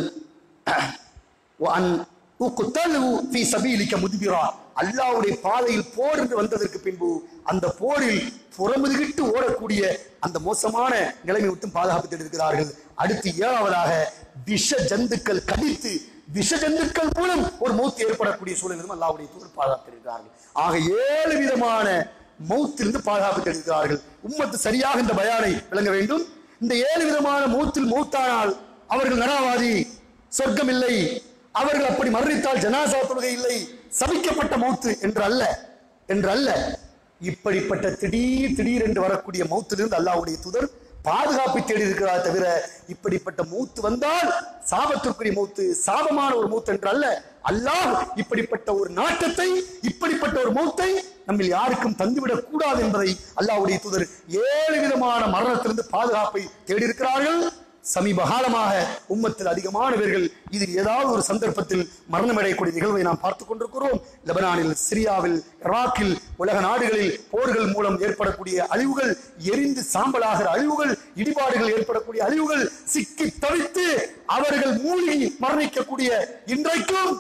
வஅன் உக்தலு ஃபீ சபீலிக முத்பிரா அல்லாஹ்வுடைய பாதையில் போர் என்று வந்ததற்கு பின்பு அந்த போரில் புறமுதுகிட்டு ஓடக்கூடிய அந்த மோசமான நிலைமை விட்டு பாதுகாப்பு தேடிருக்கிறார்கள் அடுத்து ஏழாவதாக விஷ ஜந்துக்கள் கடித்து விஷ ஜந்துக்கள் மூலம் ஒரு மௌத்து ஏற்படக்கூடிய சூழலிலும் அல்லாஹ்வுடைய தூதர் பாதுகாப்பு தேடிருக்கிறார்கள் ஆக ஏழு விதமான மௌத்திலிருந்து பாதுகாப்பு தேடிருக்கிறார்கள் உம்மத்து சரியாக இந்த பயானை விளங்க வேண்டும் இந்த ஏழு விதமான மௌத்தில் மௌத்தானால் அவர்கள் நரவாதி சொர்க்கம் இல்லை அவர்கள் அப்படி மரணித்தால் ஜனாசா தொழுகை இல்லை சபிக்கப்பட்ட மௌத்து என்று அல்ல என்று அல்ல இப்படிப்பட்ட திடீர் திடீர் என்று வரக்கூடிய மௌத்திலிருந்து அல்லாஹ்வுடைய தூதர் பாதுகாப்பை தேடி இருக்கிறார் தவிர இப்படிப்பட்ட மூத்து வந்தால் சாபத்திற்குரிய மூத்து சாபமான ஒரு மூத்து என்று அல்ல அல்லாஹ் இப்படிப்பட்ட ஒரு நாட்டத்தை இப்படிப்பட்ட ஒரு மௌத்தை நம்மில் யாருக்கும் தந்துவிடக் கூடாது என்பதை அல்லாஹ்வுடைய தூதர் ஏழு விதமான மரணத்திலிருந்து பாதுகாப்பை தேடி இருக்கிறார்கள் சமீப காலமாக உம்மத்தில் அதிகமானவர்கள் இதில் ஏதாவது ஒரு சந்தர்ப்பத்தில் மரணமடையக்கூடிய நிகழ்வை நாம் பார்த்துக் கொண்டிருக்கிறோம் லெபனானில் சிரியாவில் ஈராக்கில் உலக நாடுகளில் போர்கள் மூலம் ஏற்படக்கூடிய அழிவுகள் எரிந்து சாம்பலாகிற அழிவுகள் இடிபாடுகள் ஏற்படக்கூடிய அழிவுகள் சிக்கி தவித்து அவர்கள் மூழ்கி மரணிக்கக்கூடிய இன்றைக்கும்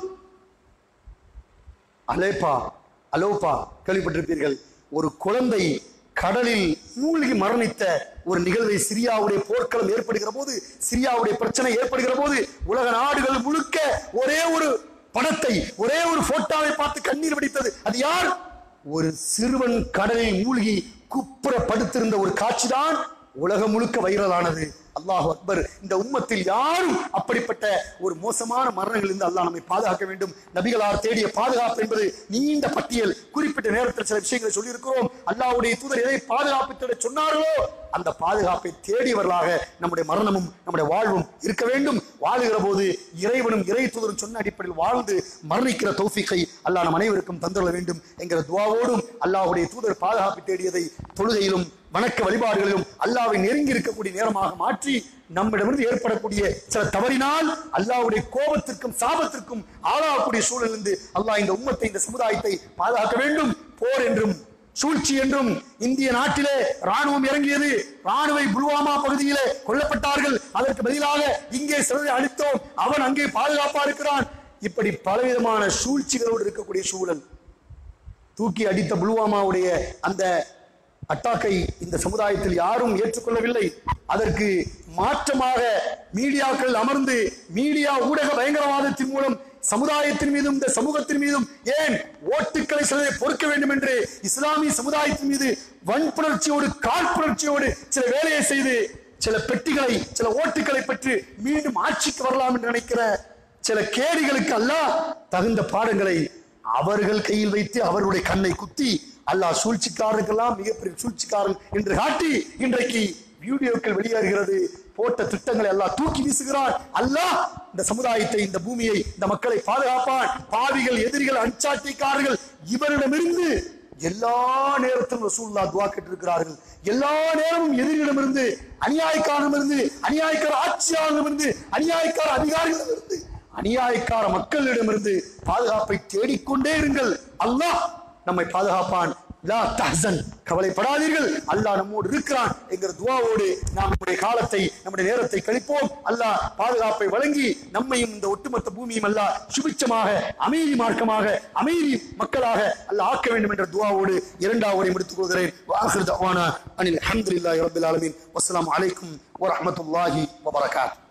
அலேப்பா அலோப்பா கேள்விப்பட்டிருப்பீர்கள் ஒரு குழந்தை கடலில் மூழ்கி மரணித்த ஒரு நிகழ்வை சிரியாவுடைய போர்க்களம் ஏற்படுகிற போது சிரியாவுடைய பிரச்சனை ஏற்படுகிற போது உலக நாடுகள் முழுக்க ஒரே ஒரு படத்தை ஒரே ஒரு போட்டோவை பார்த்து கண்ணீர் வடித்தது அது யார் ஒரு சிறுவன் கடலில் மூழ்கி குப்புற படுத்திருந்த ஒரு காட்சிதான் உலகம் முழுக்க வைரலானது அல்லாஹ் அக்பர் இந்த உம்மத்தில் யாரும் அப்படிப்பட்ட ஒரு மோசமான மரணங்களிலிருந்து அல்லாஹ் நம்மை பாதுகாக்க வேண்டும் நபிகளார் தேடிய பாதுகாப்பு என்பது நீண்ட பட்டியல் குறிப்பிட்ட நேரத்தில் சில விஷயங்களை சொல்லியிருக்கிறோம் அல்லாஹ்வுடைய தூதர் எதை பாதுகாப்பு தேட சொன்னார்களோ அந்த பாதுகாப்பை தேடியவர்களாக நம்முடைய மரணமும் நம்முடைய வாழ்வும் இருக்க வேண்டும் வாழுகிற போது இறைவனும் இறை தூதரும் சொன்ன அடிப்படையில் வாழ்ந்து மரணிக்கிற தௌஃபிக்கை அல்லாஹ் நம் அனைவருக்கும் தந்துள்ள வேண்டும் என்கிற துவாவோடும் அல்லாஹ்வுடைய தூதர் பாதுகாப்பு தேடியதை தொழுகையிலும் வணக்க வழிபாடுகளிலும் அல்லாவை நெருங்கி இருக்கக்கூடிய நேரமாக மாற்றி நம்மிடமிருந்து ஏற்படக்கூடிய சில தவறினால் அல்லாஹ்வுடைய கோபத்திற்கும் சாபத்திற்கும் ஆளாகக்கூடிய சூழலிருந்து அல்லாஹ் இந்த உம்மத்தை இந்த சமுதாயத்தை பாதுகாக்க வேண்டும் போர் என்றும் சூழ்ச்சி என்றும் இந்திய நாட்டிலே ராணுவம் இறங்கியது ராணுவை புல்வாமா பகுதியிலே கொல்லப்பட்டார்கள் அதற்கு பதிலாக இங்கே சிலரை அழித்தோம் அவன் அங்கே பாதுகாப்பா இருக்கிறான் இப்படி பலவிதமான சூழ்ச்சிகளோடு இருக்கக்கூடிய சூழல் தூக்கி அடித்த புல்வாமாவுடைய அந்த அட்டாக்கை இந்த சமுதாயத்தில் யாரும் ஏற்றுக்கொள்ளவில்லை அதற்கு மாற்றமாக மீடியாக்கள் அமர்ந்து மீடியா ஊடக பயங்கரவாதத்தின் மூலம் சமுதாயத்தின் மீதும் இந்த சமூகத்தின் மீதும் ஏன் ஓட்டுக்களை சிலரை பொறுக்க வேண்டும் என்று இஸ்லாமிய சமுதாயத்தின் மீது வன்புணர்ச்சியோடு காழ்ப்புணர்ச்சியோடு சில வேலையை செய்து சில பெட்டிகளை சில ஓட்டுக்களை பெற்று மீண்டும் ஆட்சிக்கு வரலாம் என்று நினைக்கிற சில கேடிகளுக்கு அல்லாஹ் தகுந்த பாடங்களை அவர்கள் கையில் வைத்து அவர்களுடைய கண்ணை குத்தி அல்லாஹ் சூழ்ச்சிக்காரருக்கெல்லாம் மிகப்பெரிய சூழ்ச்சிக்காரன் என்று காட்டி இன்றைக்கு வீடியோக்கள் வெளியேறுகிறது போட்ட திட்டங்களை எல்லாம் தூக்கி வீசுகிறான் அல்லாஹ் இந்த சமுதாயத்தை இந்த பூமியை இந்த மக்களை பாதுகாப்பான் பாவிகள் எதிரிகள் அஞ்சாட்டிக்காரர்கள் இவரிடமிருந்து எல்லா நேரத்திலும் ரசூல்லா துவா கேட்டிருக்கிறார்கள் எல்லா நேரமும் எதிரிடமிருந்து அநியாயக்காரமிருந்து அநியாயக்கார ஆட்சியாளரிடமிருந்து அநியாயக்கார அதிகாரிகளிடமிருந்து அநியாயக்கார மக்களிடமிருந்து பாதுகாப்பை தேடிக்கொண்டே இருங்கள் அல்லாஹ் நம்மை பாதுகாப்பான் லா தஹ்சன் கவலைப்படாதீர்கள் அல்லாஹ் நம்மோடு இருக்கிறான் என்கிற துவாவோடு நாம் நம்முடைய காலத்தை நம்முடைய நேரத்தை கழிப்போம் அல்லாஹ் பாதுகாப்பை வழங்கி நம்மையும் இந்த ஒட்டுமொத்த பூமியும் அல்லாஹ் சுபிச்சமாக அமைதி மார்க்கமாக அமைதி மக்களாக அல்லாஹ் ஆக்க வேண்டும் என்ற துவாவோடு இரண்டாவது முடித்துக் கொள்கிறேன் வாஹிர் தவானா அனில் அல்ஹம்துலில்லாஹி ரப்பில் ஆலமீன் வஸ்ஸலாமு அலைக்கும் வரஹ்மத்துல்லாஹி வபரகாத்துஹு